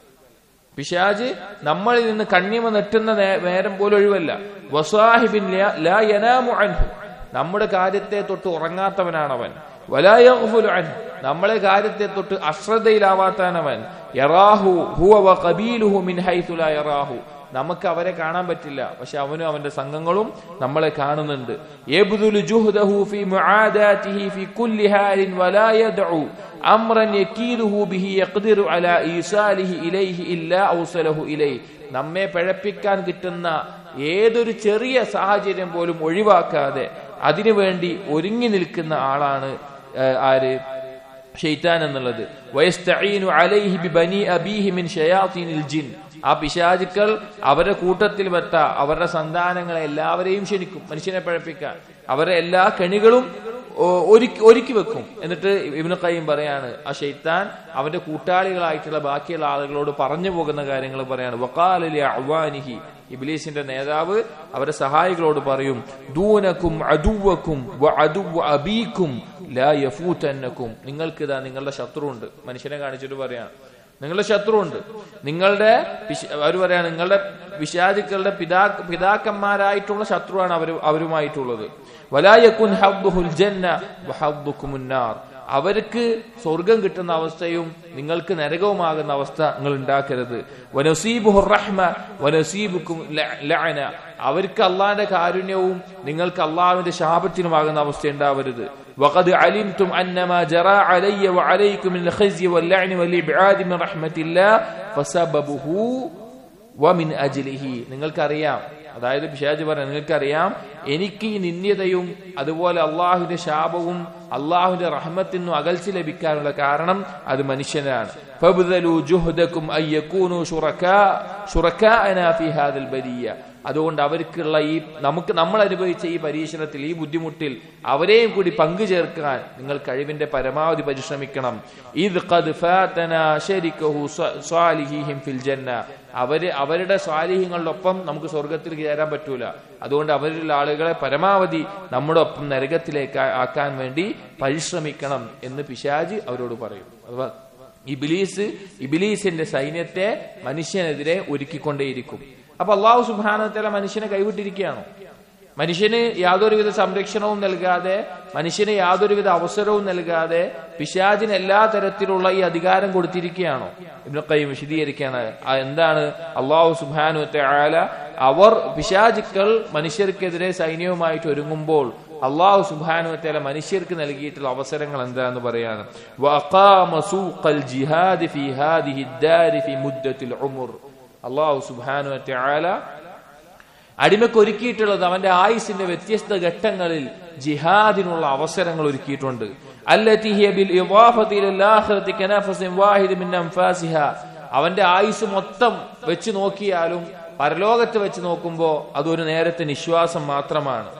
പിശാജ് നമ്മളിൽ നിന്ന് കണ്ണിമ നെട്ടുന്ന നേ- നേരം പോലും ഒഴിവല്ല വസാഹിബിൻ ലാ- ലാ യനാമു അൻഹു നമ്മുടെ കാര്യത്തെ തൊട്ട് ഉറങ്ങാത്തവനാണവൻ വലാ യഗ്ഫുലു അൻഹു നമ്മളെ കാര്യത്തെ തൊട്ട് അശ്രദ്ധയിലാവാത്തവനവൻ യറാഹു ഹുവ വഖബീലുഹു മിൻ ഹൈഥു ലാ യറാഹു നമുക്ക് അവരെ കാണാൻ പറ്റില്ല പക്ഷെ അവനും അവന്റെ സംഘങ്ങളും നമ്മളെ കാണുന്നുണ്ട് യബ്ദുലു ജുഹ്ദഹു ഫീ മുആദാതിഹി ഫീ കുല്ലി ഹാലിൻ വലാ യദ്ഉ അംറൻ യകീദുഹു ബിഹി യഖ്ദിറു അലാ ഈസാലിഹി ഇലൈഹി ഇല്ലാ ഔസലഹു ഇലൈഹി നമ്മെ പിഴപ്പിക്കാൻ കിട്ടുന്ന ഏതൊരു ചെറിയ സാഹചര്യം പോലും ഒഴിവാക്കാതെ അതിനുവേണ്ടി ഒരുങ്ങി നിൽക്കുന്ന ആളാണ് ഏഹ്, ആര് ഷെയ്ത്താൻ എന്നുള്ളത് വയസ്തഈനു അലൈഹി ബിബനി അബീഹി മിൻ ഷയാത്തീനിൽ ജിൻ ആ പിശാചുക്കൾ അവരുടെ കൂട്ടത്തിൽ പെട്ട അവരുടെ സന്താനങ്ങളെ എല്ലാവരെയും ക്ഷണിക്കും മനുഷ്യനെ പഴപ്പിക്കാൻ അവരുടെ എല്ലാ കെണികളും ഓ- ഒരുക്കി ഒരുക്കി വെക്കും എന്നിട്ട് ഇബ്നു ഖയ്യിം പറയാണ് ആ ഷെയ്ത്താൻ അവന്റെ കൂട്ടാളികളായിട്ടുള്ള ബാക്കിയുള്ള ആളുകളോട് പറഞ്ഞു പോകുന്ന കാര്യങ്ങൾ പറയാണ് വഖാലലി അഅ്വാനിഹി ഇബ്ലീസിന്റെ നേതാവ് അവരുടെ സഹായികളോട് പറയും ദൂനക്കും അദുവക്കും വഅദുവ അബീക്കും ലാ യഫൂതന്നക്കും നിങ്ങൾക്ക് ഇതാ നിങ്ങളുടെ ശത്രുവുണ്ട് മനുഷ്യനെ കാണിച്ചിട്ട് പറയാണ് നിങ്ങളുടെ ശത്രുവുണ്ട് നിങ്ങളുടെ പിശ- അവർ പറയാണ് നിങ്ങളുടെ വിശാദിക്കളുടെ പിതാ പിതാക്കന്മാരായിട്ടുള്ള ശത്രുവാണ് അവർ അവരുമായിട്ടുള്ളത് വലായക്കുൻ ഹബ്ബുഹുൽ ജന്ന വഹബ്ബുക്കുമുൻ നാർ അവർക്ക് സ്വർഗം കിട്ടുന്ന അവസ്ഥയും നിങ്ങൾക്ക് നരകവുമാകുന്ന അവസ്ഥ നിങ്ങൾ ഉണ്ടാക്കരുത് വനസീബുഹുർ റഹ്മ വനസീബുക്കും ല- ലഅന അവർക്ക് അള്ളാന്റെ കാരുണ്യവും നിങ്ങൾക്ക് അള്ളാഹുവിന്റെ ശാപത്തിനുമാകുന്ന അവസ്ഥ ഉണ്ടാവരുത് وقد علمتم أن ما جرى علي وعليكم من الخزي واللعن والإبعاد من رحمة الله فسببه ومن أجله നിങ്ങൾക്കറിയാം അതായത് പിശാജ് പറയാൻ നിങ്ങൾക്കറിയാം എനിക്ക് ഈ നിന്ദ്യതയും അതുപോലെ അള്ളാഹുവിന്റെ ശാപവും അള്ളാഹുവിന്റെ റഹ്മത്തിനും അകൽച്ച ലഭിക്കാനുള്ള കാരണം അത് മനുഷ്യനാണ് ഫബ്ദലു ജുഹ്ദക്കും അയ്യകൂനു ശുറക്കാ ശുറക്കാഅനാ ഫീ ഹാദൽ ബരിയ അതുകൊണ്ട് അവർക്കുള്ള ഈ നമുക്ക് നമ്മൾ അനുഭവിച്ച ഈ പരീക്ഷണത്തിൽ ഈ ബുദ്ധിമുട്ടിൽ അവരെയും കൂടി പങ്കു ചേർക്കാൻ നിങ്ങൾ കഴിവിന്റെ പരമാവധി പരിശ്രമിക്കണം ഇത് ഖദ് ഫാതനാ ശരിക്കഹു സ്വാലിഹിഹിം ഫിൽ ജന്ന അവര് അവരുടെ സ്വാലിഹ്യങ്ങളിലൊപ്പം നമുക്ക് സ്വർഗത്തിൽ ചേരാൻ പറ്റൂല അതുകൊണ്ട് അവരിലുള്ള ആളുകളെ പരമാവധി നമ്മുടെ ഒപ്പം നരകത്തിലേക്ക് ആക്കാൻ വേണ്ടി പരിശ്രമിക്കണം എന്ന് പിശാജ് അവരോട് പറയും അഥവാ ഇബിലീസ് ഇബിലീസിന്റെ സൈന്യത്തെ മനുഷ്യനെതിരെ ഒരുക്കിക്കൊണ്ടേയിരിക്കും അപ്പൊ അള്ളാഹു സുബാനത്തല മനുഷ്യനെ കൈവിട്ടിരിക്കുകയാണോ മനുഷ്യന് യാതൊരുവിധ സംരക്ഷണവും നൽകാതെ മനുഷ്യന് യാതൊരുവിധ അവസരവും നൽകാതെ പിശാജിന് എല്ലാ തരത്തിലുള്ള ഈ അധികാരം കൊടുത്തിരിക്കുകയാണോ ഇബ്നു ഖയ്യിം വിശദീകരിക്കുകയാണ് ആ എന്താണ് അള്ളാഹു സുബാനു ആല അവർ പിശാചുക്കൾ മനുഷ്യർക്കെതിരെ സൈന്യവുമായിട്ട് ഒരുങ്ങുമ്പോൾ അള്ളാഹു സുബാനു തല മനുഷ്യർക്ക് നൽകിയിട്ടുള്ള അവസരങ്ങൾ എന്താന്ന് പറയാണ് വഖാമ സൂഖൽ ജിഹാദി ഫി ഹാദിഹി الدار في مدة العمر അള്ളാഹു സുബാനു ആല അടിമക്ക് ഒരുക്കിയിട്ടുള്ളത് അവന്റെ ആയുസിന്റെ വ്യത്യസ്ത ഘട്ടങ്ങളിൽ ജിഹാദിനുള്ള അവസരങ്ങൾ ഒരുക്കിയിട്ടുണ്ട് التي هي بالإضافة إلى الآخرة كنفس واحد من أنفاسها അവന്റെ ആയുസ് മൊത്തം വെച്ച് നോക്കിയാലും പരലോകത്ത് വെച്ച് നോക്കുമ്പോൾ അതൊരു നേരത്തെ നിശ്വാസം മാത്രമാണ്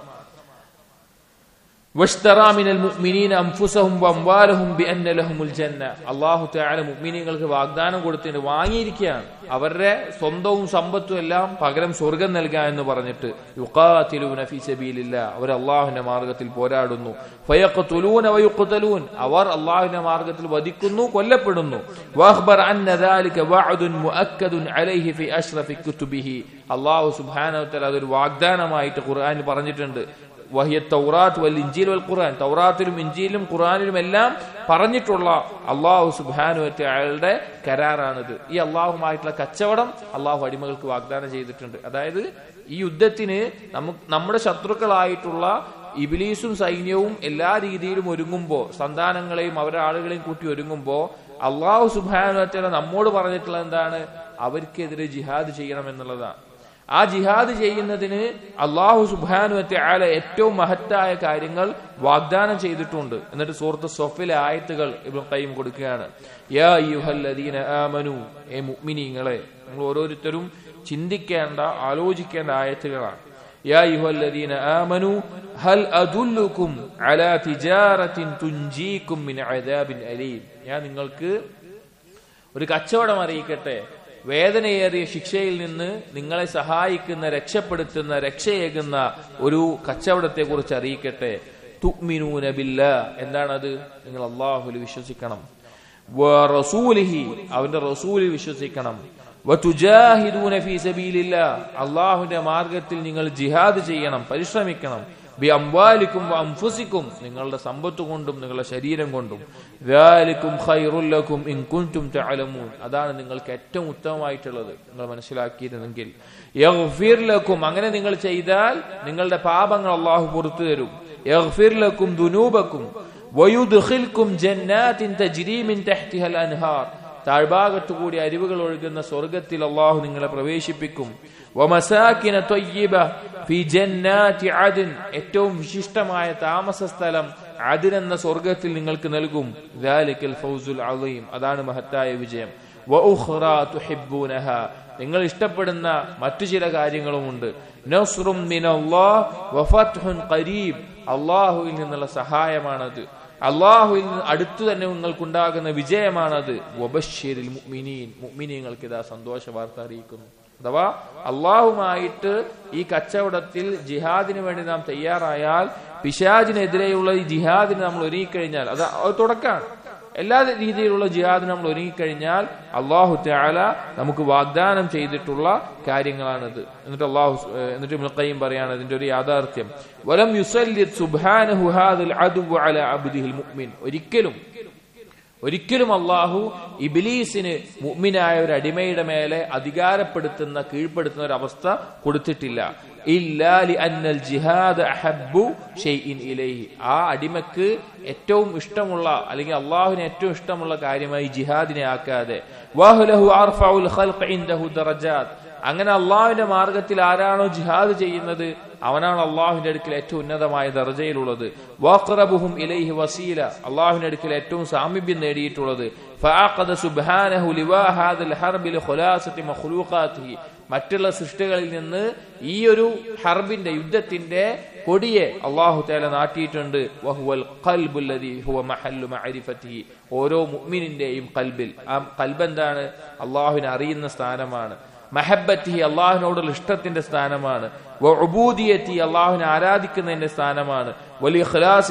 അള്ളാഹു താല മുഗ്മിനികൾക്ക് വാഗ്ദാനം കൊടുത്തിട്ട് വാങ്ങിയിരിക്കുകയാണ് അവരുടെ സ്വന്തവും സമ്പത്തും എല്ലാം പകരം സ്വർഗം നൽകാ എന്ന് പറഞ്ഞിട്ട് യുക്കാത്തിലൂനഫിസബീലില്ല അവർ അള്ളാഹുവിന്റെ മാർഗത്തിൽ പോരാടുന്നു ഫയഖ്തുലൂന വയുഖ്തലൂൻ അവർ അള്ളാഹുവിന്റെ മാർഗത്തിൽ വധിക്കുന്നു കൊല്ലപ്പെടുന്നു വഅഖ്ബർ അന്ന ദാലിക വഅദുൻ മുഅക്കദുൻ അലൈഹി ഫി അഷ്റഫി കുതുബിഹി അള്ളാഹു സുബ്ഹാനഹു വ തആല അതൊരു വാഗ്ദാനമായിട്ട് ഖുർആനിൽ പറഞ്ഞിട്ടുണ്ട് വഹിയ തൗറാത്ത് വൽ ഇഞ്ചീൽ വൽ ഖുർആൻ തൗറാത്തിലും ഇഞ്ചിയിലും ഖുർആനിലും എല്ലാം പറഞ്ഞിട്ടുള്ള അള്ളാഹു സുബാനു അയാളുടെ കരാറാണിത് ഈ അള്ളാഹുമായിട്ടുള്ള കച്ചവടം അള്ളാഹു അടിമകൾക്ക് വാഗ്ദാനം ചെയ്തിട്ടുണ്ട് അതായത് ഈ യുദ്ധത്തിന് നമുക്ക് നമ്മുടെ ശത്രുക്കളായിട്ടുള്ള ഇബിലീസും സൈന്യവും എല്ലാ രീതിയിലും ഒരുങ്ങുമ്പോൾ സന്താനങ്ങളെയും അവരുടെ ആളുകളെയും കൂട്ടി ഒരുങ്ങുമ്പോൾ അള്ളാഹു സുബാനു നമ്മോട് പറഞ്ഞിട്ടുള്ള എന്താണ് അവർക്കെതിരെ ജിഹാദ് ചെയ്യണം എന്നുള്ളതാണ് ആ ജിഹാദ് ചെയ്യുന്നതിന് അള്ളാഹു സുബാനുവത്തെ ആല ഏറ്റവും മഹത്തായ കാര്യങ്ങൾ വാഗ്ദാനം ചെയ്തിട്ടുണ്ട് എന്നിട്ട് സുഹൃത്ത് സൊഫിലെ ആയത്തുകൾ ഇബ്രാഹിം കയ്യും കൊടുക്കുകയാണ് യാ യുഹല്ലദീന ആമനു ഏ മുഅ്മിനീങ്ങളെ നിങ്ങൾ ഓരോരുത്തരും ചിന്തിക്കേണ്ട ആലോചിക്കേണ്ട ആയത്തുകളാണ് യാ യുഹല്ലദീന ആമനു ഹൽ അദുല്ലുക്കും അലാ തിജാറത്തിൻ തുൻജീക്കും മിൻ അദാബിൻ അലീം ഞാൻ നിങ്ങൾക്ക് ഒരു കച്ചവടം അറിയിക്കട്ടെ വേദനയേറിയ ശിക്ഷയിൽ നിന്ന് നിങ്ങളെ സഹായിക്കുന്ന രക്ഷപ്പെടുത്തുന്ന രക്ഷയേകുന്ന ഒരു കച്ചവടത്തെ കുറിച്ച് അറിയിക്കട്ടെ തുഗ്മിനൂന ബില്ല എന്താണത് നിങ്ങൾ അള്ളാഹുൽ വിശ്വസിക്കണം റസൂലിഹി അവന്റെ റസൂലിൽ വിശ്വസിക്കണം വതുജാഹിദൂന ഫീ സബീലില്ല അള്ളാഹുവിന്റെ മാർഗത്തിൽ നിങ്ങൾ ജിഹാദ് ചെയ്യണം പരിശ്രമിക്കണം ബി അംവാലിക്കും അംഫുസിക്കും നിങ്ങളുടെ സമ്പത്ത് കൊണ്ടും നിങ്ങളുടെ ശരീരം കൊണ്ടും ذَلِكُمْ خَيْرٌ لَكُمْ إِن كُنْتُمْ تَعْلَمُونَ അതാണ് നിങ്ങൾക്ക് ഏറ്റവും ഉത്തമമായിട്ടുള്ളത് നിങ്ങൾ മനസ്സിലാക്കിയിരുന്നെങ്കിൽ യഗ്ഫിർ ലക്കും അങ്ങനെ നിങ്ങൾ ചെയ്താൽ നിങ്ങളുടെ പാപങ്ങൾ അള്ളാഹു പുറത്തു തരും യഗ്ഫിർ ലക്കും ദുനൂബക്കും വയുദ്ഖിൽക്കും ജന്നാത്തിൻ തജ്രി മിൻ തഹ്തിഹൽ അൻഹാർ താഴ്ഭാഗത്തു കൂടി അരിവുകൾ ഒഴുകുന്ന സ്വർഗത്തിൽ അള്ളാഹു നിങ്ങളെ പ്രവേശിപ്പിക്കും വമസാക്കിന ത്വയ്യിബ ഫി ജന്നാതി അദ്ൻ ഏറ്റവും വിശിഷ്ടമായ താമസ സ്ഥലം അദിൻ എന്ന സ്വർഗത്തിൽ നിങ്ങൾക്ക് നൽകും ദാലിക്കൽ ഫൗസുൽ അളീം അതാണ് മഹത്തായ വിജയം വഉഖ്റ തുഹിബ്ബൂനഹ നിങ്ങൾ ഇഷ്ടപ്പെടുന്ന മറ്റു ചില കാര്യങ്ങളുമുണ്ട് നസ്റും മിനല്ലാഹ് വഫത്ഹുൻ ഖരീബ് അള്ളാഹുവിൽ നിന്നുള്ള സഹായമാണത് അള്ളാഹുവിൽ നിന്ന് അടുത്തു തന്നെ നിങ്ങൾക്കുണ്ടാകുന്ന വിജയമാണത് വബശ്ശിരിൽ മുഅ്മിനീൻ മുഅ്മിനീങ്ങൾക്ക് ഇതാ സന്തോഷ വാർത്ത അറിയിക്കുന്നു അഥവാ അള്ളാഹുമായിട്ട് ഈ കച്ചവടത്തിൽ ജിഹാദിന് വേണ്ടി നാം തയ്യാറായാൽ പിശാജിനെതിരെയുള്ള ഈ ജിഹാദിന് നമ്മൾ ഒരുങ്ങിക്കഴിഞ്ഞാൽ അത് അത് തുടക്കാണ് എല്ലാ രീതിയിലുള്ള ജിഹാദിന് നമ്മൾ ഒരുങ്ങിക്കഴിഞ്ഞാൽ അള്ളാഹു ത്യാല നമുക്ക് വാഗ്ദാനം ചെയ്തിട്ടുള്ള കാര്യങ്ങളാണിത് എന്നിട്ട് അള്ളാഹു എന്നിട്ട് മിൽക്കയും പറയാണ് ഇതിന്റെ ഒരു യാഥാർത്ഥ്യം വലം യുസല്ലിത് സുബ്ഹാനഹു ഹാദൽ അദുവ അല അബ്ദിഹിൽ മുഅ്മിൻ ഒരിക്കലും ഒരിക്കലും അള്ളാഹു ഇബിലീസിന് മുഅ്മിനായ ഒരു അടിമയുടെ മേലെ അധികാരപ്പെടുത്തുന്ന കീഴ്പ്പെടുത്തുന്ന ഒരു അവസ്ഥ കൊടുത്തിട്ടില്ല ഇല്ലാലി അന്നൽ ജിഹാദ് അഹബ്ബു ഷെയ്ഇൻ ഇലൈഹി ആ അടിമക്ക് ഏറ്റവും ഇഷ്ടമുള്ള അല്ലെങ്കിൽ അള്ളാഹുവിന് ഏറ്റവും ഇഷ്ടമുള്ള കാര്യമായി ജിഹാദിനെ ആക്കാതെ വാഹുലഹു അർഫഉൽ ഖൽഖ് ഇൻദഹു ദറജാത്ത് അങ്ങനെ അള്ളാഹുവിന്റെ മാർഗത്തിൽ ആരാണോ ജിഹാദ് ചെയ്യുന്നത് അവനാണ് അള്ളാഹുവിന്റെ അടുക്കൽ ഏറ്റവും ഉന്നതമായ ദർജയിലുള്ളത് വാഖറബുഹും ഇലൈഹി വസീല അള്ളാഹുവിന്റെ അടുക്കൽ ഏറ്റവും സാമീപ്യം നേടിയിട്ടുള്ളത് ഫഅഖദ സുബ്ഹാനഹു ലിവാ ഹാദൽ ഹർബി ലിഖുലാസത്തി മഖ്ലൂഖാതിഹി മറ്റുള്ള സൃഷ്ടികളിൽ നിന്ന് ഈ ഒരു ഹർബിന്റെ യുദ്ധത്തിന്റെ കൊടിയെ അള്ളാഹു തേല നാട്ടിയിട്ടുണ്ട് വഹുവൽ ഖൽബുല്ലദി ഹുവ മഹല്ലു മഅരിഫത്തിഹി ഓരോ മുഅ്മിനിന്റെയും കൽബിൽ ആ കൽബ് എന്താണ് അള്ളാഹുവിനെ അറിയുന്ന സ്ഥാനമാണ് മഹബത്തി അള്ളാഹുവിനോടുള്ള ഇഷ്ടത്തിന്റെ സ്ഥാനമാണ് ഉബൂദിയത്തി അള്ളാഹുവിനെ ആരാധിക്കുന്നതിന്റെ സ്ഥാനമാണ് വലിയ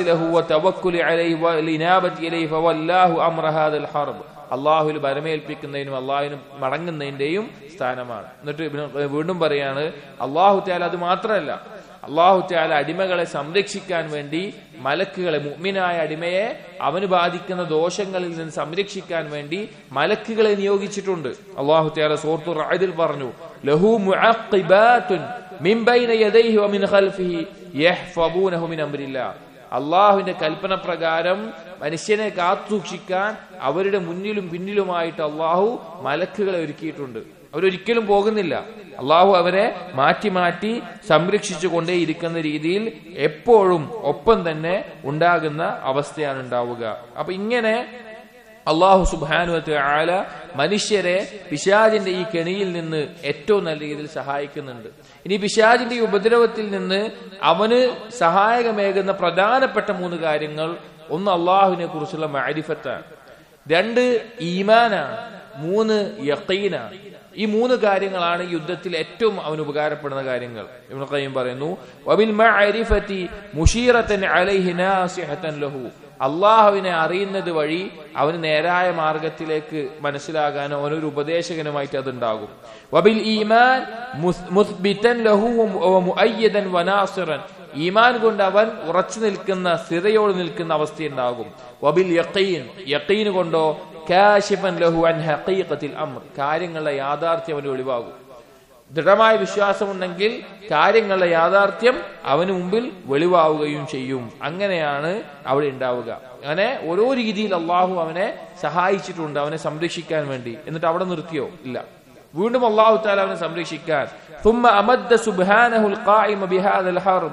അള്ളാഹുൽ ബരമേൽപ്പിക്കുന്നതിനും അള്ളാഹുവിനും മടങ്ങുന്നതിന്റെയും സ്ഥാനമാണ് എന്നിട്ട് വീണ്ടും പറയാണ് അള്ളാഹു ത്യാൽ അത് മാത്രമല്ല അള്ളാഹു ത്യാല അടിമകളെ സംരക്ഷിക്കാൻ വേണ്ടി മലക്കുകളെ മുഅ്മിനായ അടിമയെ അവന് ബാധിക്കുന്ന ദോഷങ്ങളിൽ നിന്ന് സംരക്ഷിക്കാൻ വേണ്ടി മലക്കുകളെ നിയോഗിച്ചിട്ടുണ്ട് അള്ളാഹു ത്യാല സൂറത്തു റാദിൽ പറഞ്ഞു ലഹു മുഅഖിബാത്തുൻ മിൻ ബൈന യദൈഹി വമിൻ ഖൽഫിഹി യഹ്ഫദൂനഹു മിൻ അംരില്ലാ അള്ളാഹുവിന്റെ കൽപ്പന പ്രകാരം മനുഷ്യനെ കാത്തുസൂക്ഷിക്കാൻ അവരുടെ മുന്നിലും പിന്നിലുമായിട്ട് അള്ളാഹു മലക്കുകളെ ഒരുക്കിയിട്ടുണ്ട് അവരൊരിക്കലും പോകുന്നില്ല അള്ളാഹു അവരെ മാറ്റി മാറ്റി സംരക്ഷിച്ചു കൊണ്ടേയിരിക്കുന്ന രീതിയിൽ എപ്പോഴും ഒപ്പം തന്നെ ഉണ്ടാകുന്ന അവസ്ഥയാണ് ഉണ്ടാവുക അപ്പൊ ഇങ്ങനെ അള്ളാഹു സുബാനുവത്ത് ആല മനുഷ്യരെ പിശാജിന്റെ ഈ കെണിയിൽ നിന്ന് ഏറ്റവും നല്ല രീതിയിൽ സഹായിക്കുന്നുണ്ട് ഇനി പിശാജിന്റെ ഈ ഉപദ്രവത്തിൽ നിന്ന് അവന് സഹായകമേകുന്ന പ്രധാനപ്പെട്ട മൂന്ന് കാര്യങ്ങൾ ഒന്ന് അള്ളാഹുവിനെ കുറിച്ചുള്ള മാരിഫത്താണ് രണ്ട് ഈമാനാണ് മൂന്ന് യക്കീനാണ് ഈ മൂന്ന് കാര്യങ്ങളാണ് യുദ്ധത്തിൽ ഏറ്റവും അവന് ഉപകാരപ്പെടുന്ന കാര്യങ്ങൾ ഇബ്നു ഖയ്യിം പറയുന്നു വബിൽ മഅരിഫതി മുഷീറത്തൻ അലൈഹി നാസിഹത്തൻ ലഹു അള്ളാഹുവിനെ അറിയുന്നത് വഴി അവന് നേരായ മാർഗത്തിലേക്ക് മനസ്സിലാകാനോ അവനൊരു ഉപദേശകനുമായിട്ട് അതുണ്ടാകും വബിൽ ഈമാൻ മുസ്ബിതൻ ലഹു മുഅയ്യദൻ വനാസിറൻ ഈമാൻ കൊണ്ട് അവൻ ഉറച്ചു നിൽക്കുന്ന സ്ഥിരയോട് നിൽക്കുന്ന അവസ്ഥയുണ്ടാകും വബിൽ യഖീൻ യഖീൻ കൊണ്ടോ കാശിഫൻ ലഹു അൻ ഹഖീഖത്തിൽ അംർ കാര്യങ്ങളുടെ യാഥാർത്ഥ്യം അവന് ഒഴിവാകും ദൃഢമായ വിശ്വാസമുണ്ടെങ്കിൽ കാര്യങ്ങളുടെ യാഥാർത്ഥ്യം അവന് മുമ്പിൽ വെളിവാവുകയും ചെയ്യും അങ്ങനെയാണ് അവിടെ ഉണ്ടാവുക അങ്ങനെ ഓരോ രീതിയിൽ അള്ളാഹു അവനെ സഹായിച്ചിട്ടുണ്ട് അവനെ സംരക്ഷിക്കാൻ വേണ്ടി എന്നിട്ട് അവിടെ നിർത്തിയോ ഇല്ല വീണ്ടും അള്ളാഹു താല അവനെ സംരക്ഷിക്കാൻ ثم أمد سبحانه القائم بهذا الحرب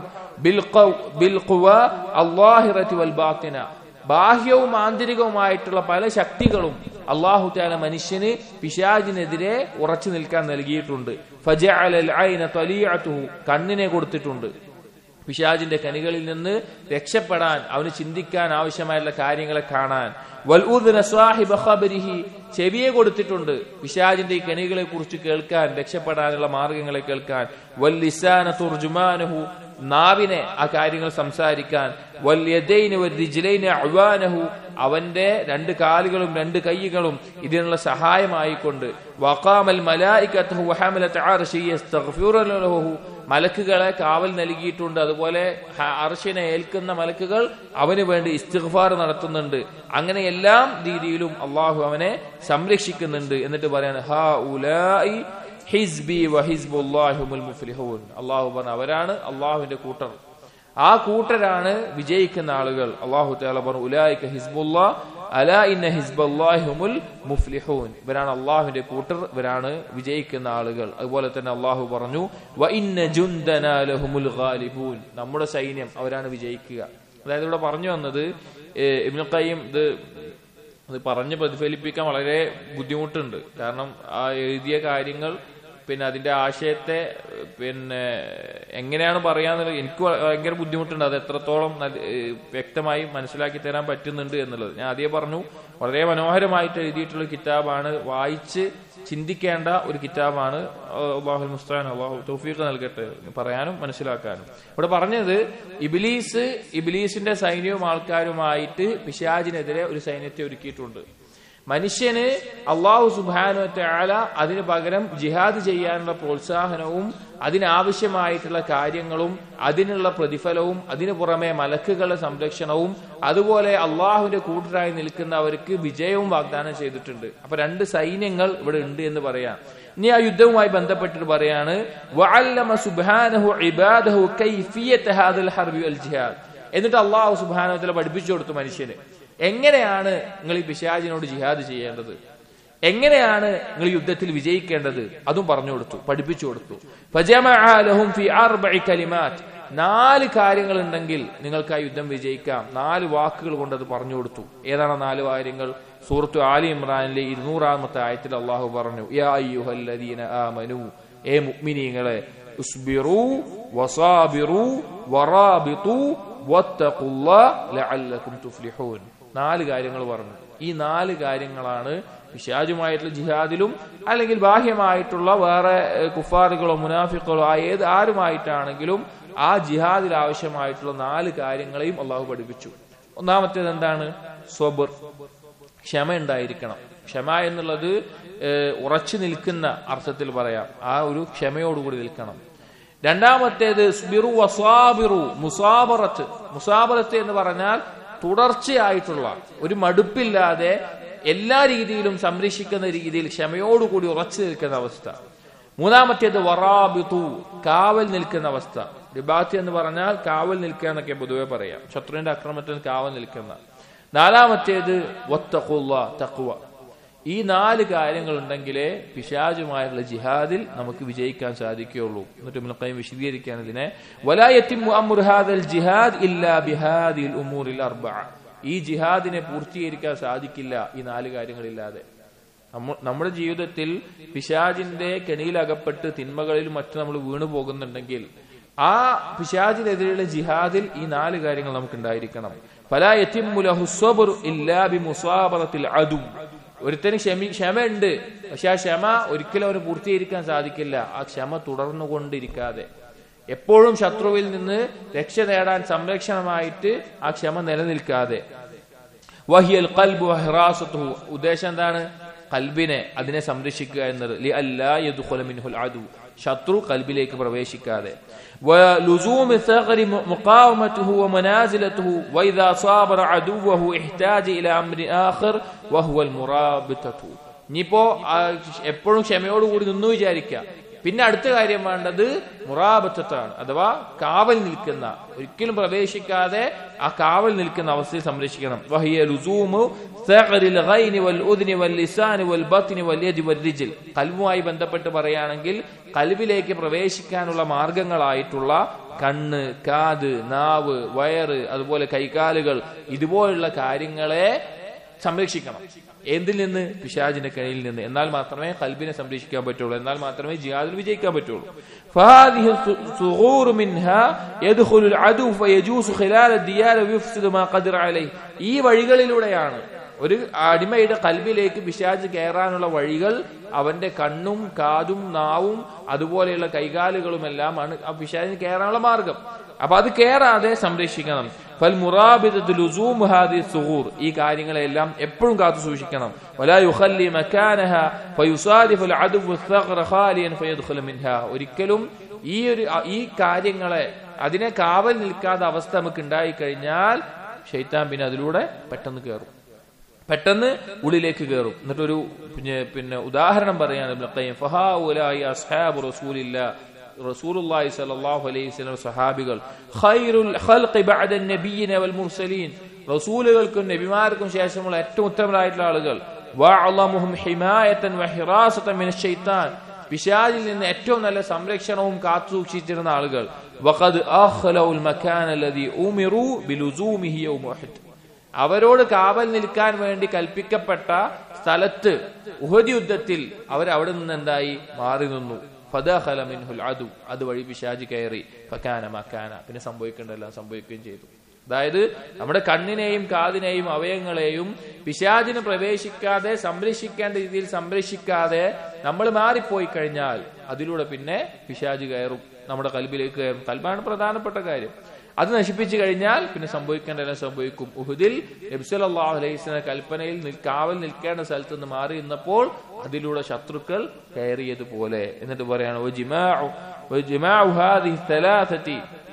بالقوى الظاهرة والباطنة ബാഹ്യവും ആന്തരികവുമായിട്ടുള്ള പല ശക്തികളും അള്ളാഹു താല മനുഷ്യന് പിശാജിനെതിരെ ഉറച്ചു നിൽക്കാൻ നൽകിയിട്ടുണ്ട് കണ്ണിനെ കൊടുത്തിട്ടുണ്ട് പിശാജിന്റെ കനികളിൽ നിന്ന് രക്ഷപ്പെടാൻ അവന് ചിന്തിക്കാൻ ആവശ്യമായുള്ള കാര്യങ്ങളെ കാണാൻ ചെവിയെ കൊടുത്തിട്ടുണ്ട് പിശാജിന്റെ ഈ കനികളെ കുറിച്ച് കേൾക്കാൻ രക്ഷപ്പെടാനുള്ള മാർഗങ്ങളെ കേൾക്കാൻ വല്ലിസാന തുർജുമാനഹു നാവിനെ ആ കാര്യങ്ങൾ സംസാരിക്കാൻ അഴ്വാനഹു അവന്റെ രണ്ട് കാലുകളും രണ്ട് കൈകളും ഇതിനുള്ള സഹായമായിക്കൊണ്ട് വഖാമൽ മലക്കുകളെ കാവൽ നൽകിയിട്ടുണ്ട് അതുപോലെ അർഷിനെ ഏൽക്കുന്ന മലക്കുകൾ അവന് വേണ്ടി ഇസ്തിഗ്ഫാർ നടത്തുന്നുണ്ട് അങ്ങനെ എല്ലാം രീതിയിലും അള്ളാഹു അവനെ സംരക്ഷിക്കുന്നുണ്ട് എന്നിട്ട് പറയാണ് ഹാ ഉലായി ഹിസ്ബി വഹിസ്ബുല്ലാഹുമുൽ മുഫ്ലിഹൂൻ അള്ളാഹു പറഞ്ഞ അവരാണ് അള്ളാഹുവിന്റെ കൂട്ടർ ആ കൂട്ടരാണ് വിജയിക്കുന്ന ആളുകൾ അള്ളാഹു താല പറഞ്ഞു ഉലായിക്ക ഹിസ്ബുല്ലാ അലാ ഇന്ന ഹിസ്ബുല്ലാഹുമുൽ മുഫ്ലിഹൂൻ ഇവരാണ് അള്ളാഹുവിന്റെ കൂട്ടർ ഇവരാണ് വിജയിക്കുന്ന ആളുകൾ അതുപോലെ തന്നെ അള്ളാഹു പറഞ്ഞു വ ഇന്ന ജുന്ദന ലഹുമുൽ ഗാലിബൂൻ നമ്മുടെ സൈന്യം അവരാണ് വിജയിക്കുക അതായത് ഇവിടെ പറഞ്ഞു വന്നത് ഇബ്നുൽ ഖയ്യിം ഇത് അത് പറഞ്ഞ് പ്രതിഫലിപ്പിക്കാൻ വളരെ ബുദ്ധിമുട്ടുണ്ട് കാരണം ആ എഴുതിയ കാര്യങ്ങൾ പിന്നെ അതിന്റെ ആശയത്തെ പിന്നെ എങ്ങനെയാണ് പറയാന്നുള്ളത് എനിക്ക് ഭയങ്കര ബുദ്ധിമുട്ടുണ്ട് അത് എത്രത്തോളം വ്യക്തമായി മനസ്സിലാക്കി തരാൻ പറ്റുന്നുണ്ട് എന്നുള്ളത് ഞാൻ ആദ്യം പറഞ്ഞു വളരെ മനോഹരമായിട്ട് എഴുതിയിട്ടുള്ള കിതാബാണ് വായിച്ച് ചിന്തിക്കേണ്ട ഒരു കിതാബാണ് അള്ളാഹുൽ മുസ്താൻ അള്ളാഹു തൗഫീഖ് നൽകട്ടെ പറയാനും മനസ്സിലാക്കാനും ഇവിടെ പറഞ്ഞത് ഇബിലീസ് ഇബിലീസിന്റെ സൈന്യവും ആൾക്കാരുമായിട്ട് പിശാജിനെതിരെ ഒരു സൈന്യത്തെ ഒരുക്കിയിട്ടുണ്ട് മനുഷ്യന് അള്ളാഹു സുബാനുവറ്റ ആല അതിന് പകരം ജിഹാദ് ചെയ്യാനുള്ള പ്രോത്സാഹനവും അതിനാവശ്യമായിട്ടുള്ള കാര്യങ്ങളും അതിനുള്ള പ്രതിഫലവും അതിനു പുറമെ മലക്കുകളുടെ സംരക്ഷണവും അതുപോലെ അള്ളാഹുവിന്റെ കൂട്ടരായി നിൽക്കുന്നവർക്ക് വിജയവും വാഗ്ദാനം ചെയ്തിട്ടുണ്ട് അപ്പൊ രണ്ട് സൈന്യങ്ങൾ ഇവിടെ ഉണ്ട് എന്ന് പറയാം ഇനി ആ യുദ്ധവുമായി ബന്ധപ്പെട്ടിട്ട് പറയാണ് എന്നിട്ട് അള്ളാഹു സുബാനത്തിലെ പഠിപ്പിച്ചു കൊടുത്തു മനുഷ്യന് എങ്ങനെയാണ് നിങ്ങൾ ഈ പിശാജിനോട് ജിഹാദ് ചെയ്യേണ്ടത് എങ്ങനെയാണ് നിങ്ങൾ യുദ്ധത്തിൽ വിജയിക്കേണ്ടത് അതും പറഞ്ഞു കൊടുത്തു പഠിപ്പിച്ചു കൊടുത്തു ഫജമഅ ലഹും ഫി അർബഇ കലിമാത്ത് നാല് കാര്യങ്ങൾ ഉണ്ടെങ്കിൽ നിങ്ങൾക്ക് ആ യുദ്ധം വിജയിക്കാം നാല് വാക്കുകൾ കൊണ്ട് അത് പറഞ്ഞു കൊടുത്തു ഏതാണ് ആ നാല് കാര്യങ്ങൾ സൂറത്തു ആലി ഇമ്രാനിലെ ഇരുന്നൂറാമത്തെ ആയത്തിൽ അള്ളാഹു പറഞ്ഞു യാ അയ്യുഹല്ലദീന ആമനു ഏ മുഅ്മിനീങ്ങളെ ഉസ്ബിറു വസാബിറു വറാബിതു വത്തഖുല്ലാഹ ലഅല്ലകും തുഫ്ലിഹൂൻ നാല് കാര്യങ്ങൾ പറഞ്ഞു ഈ നാല് കാര്യങ്ങളാണ് പിശാചുമായിട്ടുള്ള ജിഹാദിലും അല്ലെങ്കിൽ ബാഹ്യമായിട്ടുള്ള വേറെ ഏഹ്, കുഫാറുകളോ മുനാഫിക്കുകളോ ആ ഏത് ആരുമായിട്ടാണെങ്കിലും ആ ജിഹാദിൽ ആവശ്യമായിട്ടുള്ള നാല് കാര്യങ്ങളെയും അള്ളാഹു പഠിപ്പിച്ചു ഒന്നാമത്തേത് എന്താണ് സ്വബർ ക്ഷമ ഉണ്ടായിരിക്കണം ക്ഷമ എന്നുള്ളത് ഏഹ്, ഉറച്ചു നിൽക്കുന്ന അർത്ഥത്തിൽ പറയാം ആ ഒരു ക്ഷമയോടുകൂടി നിൽക്കണം രണ്ടാമത്തേത് സ്ബിറു വസാബിറു മുസാബറത്ത് മുസാബറത്ത് എന്ന് പറഞ്ഞാൽ തുടർച്ചയായിട്ടുള്ള ഒരു മടുപ്പില്ലാതെ എല്ലാ രീതിയിലും സംരക്ഷിക്കുന്ന രീതിയിൽ ക്ഷമയോടുകൂടി ഉറച്ചു നിൽക്കുന്ന അവസ്ഥ മൂന്നാമത്തേത് വറാബിതു കാവൽ നിൽക്കുന്ന അവസ്ഥ റിബാത്തി എന്ന് പറഞ്ഞാൽ കാവൽ നിൽക്കുക എന്നൊക്കെ പൊതുവെ പറയാം ശത്രുവിന്റെ അക്രമത്തിൽ കാവൽ നിൽക്കുന്ന നാലാമത്തേത് വത്തഖുള്ള തഖ്വ ഈ നാല് കാര്യങ്ങൾ ഉണ്ടെങ്കിലേ പിശാചുമായുള്ള ജിഹാദിൽ നമുക്ക് വിജയിക്കാൻ സാധിക്കുകയുള്ളൂ എന്നിട്ട് മുലക്കയും വിശദീകരിക്കാൻ ഇതിനെ വലായത്തിമു അംറു ഹാദൽ ജിഹാദ് ഇല്ലാ ബിഹാദിൽ ഉമൂറിൽ അർബഅ ഈ ജിഹാദിനെ പൂർത്തീകരിക്കാൻ സാധിക്കില്ല ഈ നാല് കാര്യങ്ങളില്ലാതെ നമ്മ- നമ്മുടെ ജീവിതത്തിൽ പിശാജിന്റെ കെണിയിലകപ്പെട്ട് തിന്മകളിൽ മറ്റു നമ്മൾ വീണു പോകുന്നുണ്ടെങ്കിൽ ആ പിശാജിനെതിരെയുള്ള ജിഹാദിൽ ഈ നാല് കാര്യങ്ങൾ നമുക്ക് ഉണ്ടായിരിക്കണം ഫലാ യത്തിമ്മു ലഹു സ്വബ്റു ഇല്ലാ ബിമുസാബറത്തിൽ അദു ഒരുത്തന് ക്ഷമി ക്ഷമയുണ്ട് പക്ഷെ ആ ക്ഷമ ഒരിക്കലും അവന് പൂർത്തീകരിക്കാൻ സാധിക്കില്ല ആ ക്ഷമ തുടർന്നുകൊണ്ടിരിക്കാതെ എപ്പോഴും ശത്രുവിൽ നിന്ന് രക്ഷ നേടാൻ സംരക്ഷണമായിട്ട് ആ ക്ഷമ നിലനിൽക്കാതെ വഹിയൽ കൽബു വഹിറാസത്തുഹു ഉദ്ദേശം എന്താണ് കൽബിനെ അതിനെ സംരക്ഷിക്കുക എന്നത് ലി അല്ലാ യദ്ഖുല മിൻഹുൽ അദു ശത്രു കൽബിലേക്ക് പ്രവേശിക്കാതെ ولزوم ثغر مقاومته ومنازلته واذا صابر عدوه احتاج الى امر اخر وهو المرابطه ഇനിയിപ്പോ ആ, എപ്പോഴും ക്ഷമയോടുകൂടി നിന്നു വിചാരിക്കുക പിന്നെ അടുത്ത കാര്യം വേണ്ടത് മുറാബത്വത്താണ് അഥവാ കാവൽ നിൽക്കുന്ന ഒരിക്കലും പ്രവേശിക്കാതെ ആ കാവൽ നിൽക്കുന്ന അവസ്ഥയിൽ സംരക്ഷിക്കണം വഹിയ ലുസൂമു സഖറിൽ ഗൈനി വൽ ഉദ്നി വൽ ലിസാനി വൽ ബത്നി വൽ യദി വൽ റിജ്ൽ കൽബുമായി ബന്ധപ്പെട്ട് പറയുകയാണെങ്കിൽ കൽബിലേക്ക് പ്രവേശിക്കാനുള്ള മാർഗങ്ങളായിട്ടുള്ള കണ്ണ് കാത് നാവ് വയറ് അതുപോലെ കൈകാലുകൾ ഇതുപോലുള്ള കാര്യങ്ങളെ സംരക്ഷിക്കണം എന്തിൽ നിന്ന് പിശാജിന്റെ കയ്യിൽ നിന്ന് എന്നാൽ മാത്രമേ കൽബിനെ സംരക്ഷിക്കാൻ പറ്റുള്ളൂ എന്നാൽ മാത്രമേ ജിഹാദിൽ വിജയിക്കാൻ പറ്റുള്ളൂ فهذه الثغور منها يدخل العدو فيجوس خلال الديار ويفسد ما قدر عليه ഈ വഴികളിലൂടെയാണ് ഒരു അടിമയുടെ കൽബിലേക്ക് പിശാജ് കയറാനുള്ള വഴികൾ അവന്റെ കണ്ണും കാതും നാവും അതുപോലെയുള്ള കൈകാലുകളുമെല്ലാമാണ് ആ പിശാജിന് കയറാനുള്ള മാർഗം അപ്പൊ അത് കയറാതെ സംരക്ഷിക്കണം ഫൽ മുറാബിദത്തു ലുസൂമു ഹാദി സുഗൂർ ഈ കാര്യങ്ങളെല്ലാം എപ്പോഴും കാത്തു സൂക്ഷിക്കണം വലാ യുഖല്ലി മകാനഹ ഫയുസാദിഫുൽ അദുവു الثغر خاليا فيدخل منها ഒരിക്കലും ഈ ഒരു ഈ കാര്യങ്ങളെ അതിനെ കാവൽ നിൽക്കാത്ത അവസ്ഥ നമുക്ക് ഉണ്ടായി കഴിഞ്ഞാൽ ഷെയ്ത്താൻ പിന്നെ അതിലൂടെ പെട്ടെന്ന് കയറും പെട്ടെന്ന് ഉള്ളിലേക്ക് കയറും എന്നിട്ടൊരു പിന്നെ പിന്നെ ഉദാഹരണം പറയാണ് ഇബ്നുൽ ഖയ്യിം ഫഹാഉലായി അസ്ഹാബു റസൂലില്ല റസൂലുള്ളാഹി സ്വല്ലല്ലാഹു അലൈഹി വസല്ലം സഹാബികൾ ഖൈറുൽ ഖൽഖി ബഅദ നബിയ്യിന വൽ മുർസലീൻ റസൂലുകൾക്കും നബിമാർക്കും ശേഷമുള്ള ഏറ്റവും ഉത്തമരായിട്ടുള്ള ആളുകൾ വഅളമുഹും ഹിമായതൻ വഹിറാസതൻ മിനശ് ശൈത്താൻ പിശാചിൽ നിന്ന് ഏറ്റവും നല്ല സംരക്ഷണവും കാത്തു സൂക്ഷിച്ചിരുന്ന ആളുകൾ വഖദ് അഖ്ലഉൽ മകാന അല്ലദി ഉമിറു ബിലുസൂമിഹി യൗമ ഉഹദ് അവരോട് കാവൽ നിൽക്കാൻ വേണ്ടി കൽപ്പിക്കപ്പെട്ട സ്ഥലത്ത് ഉഹദ് യുദ്ധത്തിൽ അവർ അവിടെ നിന്ന് എന്തായി മാറി നിന്നു ഫദഖല മിൻഹുൽ അദു അത് വഴി പിശാജ് കയറി ഫക്കാന മക്കാന പിന്നെ സംഭവിക്കേണ്ടതെല്ലാം സംഭവിക്കുകയും ചെയ്തു അതായത് നമ്മുടെ കണ്ണിനെയും കാതിനെയും അവയങ്ങളെയും പിശാചിന് പ്രവേശിക്കാതെ സംരക്ഷിക്കേണ്ട രീതിയിൽ സംരക്ഷിക്കാതെ നമ്മൾ മാറിപ്പോയി കഴിഞ്ഞാൽ അതിലൂടെ പിന്നെ പിശാജ് കയറും നമ്മുടെ കൽബിലേക്ക് കയറും കൽബാണ് പ്രധാനപ്പെട്ട കാര്യം അത് നശിപ്പിച്ചു കഴിഞ്ഞാൽ പിന്നെ സംഭവിക്കേണ്ടതെല്ലാം സംഭവിക്കും ഉഹുദിൽ നബ്സലാഹു അലൈഹിസ്ല കൽപ്പനയിൽ നിൽ- കാവൽ നിൽക്കേണ്ട സ്ഥലത്ത് നിന്ന് മാറി നിന്നപ്പോൾ അതിലൂടെ ശത്രുക്കൾ കയറിയതുപോലെ എന്നിട്ട് പറയാണ് "വജിമാഉ- വജിമാഉ ഹാദിഹി الثلاثة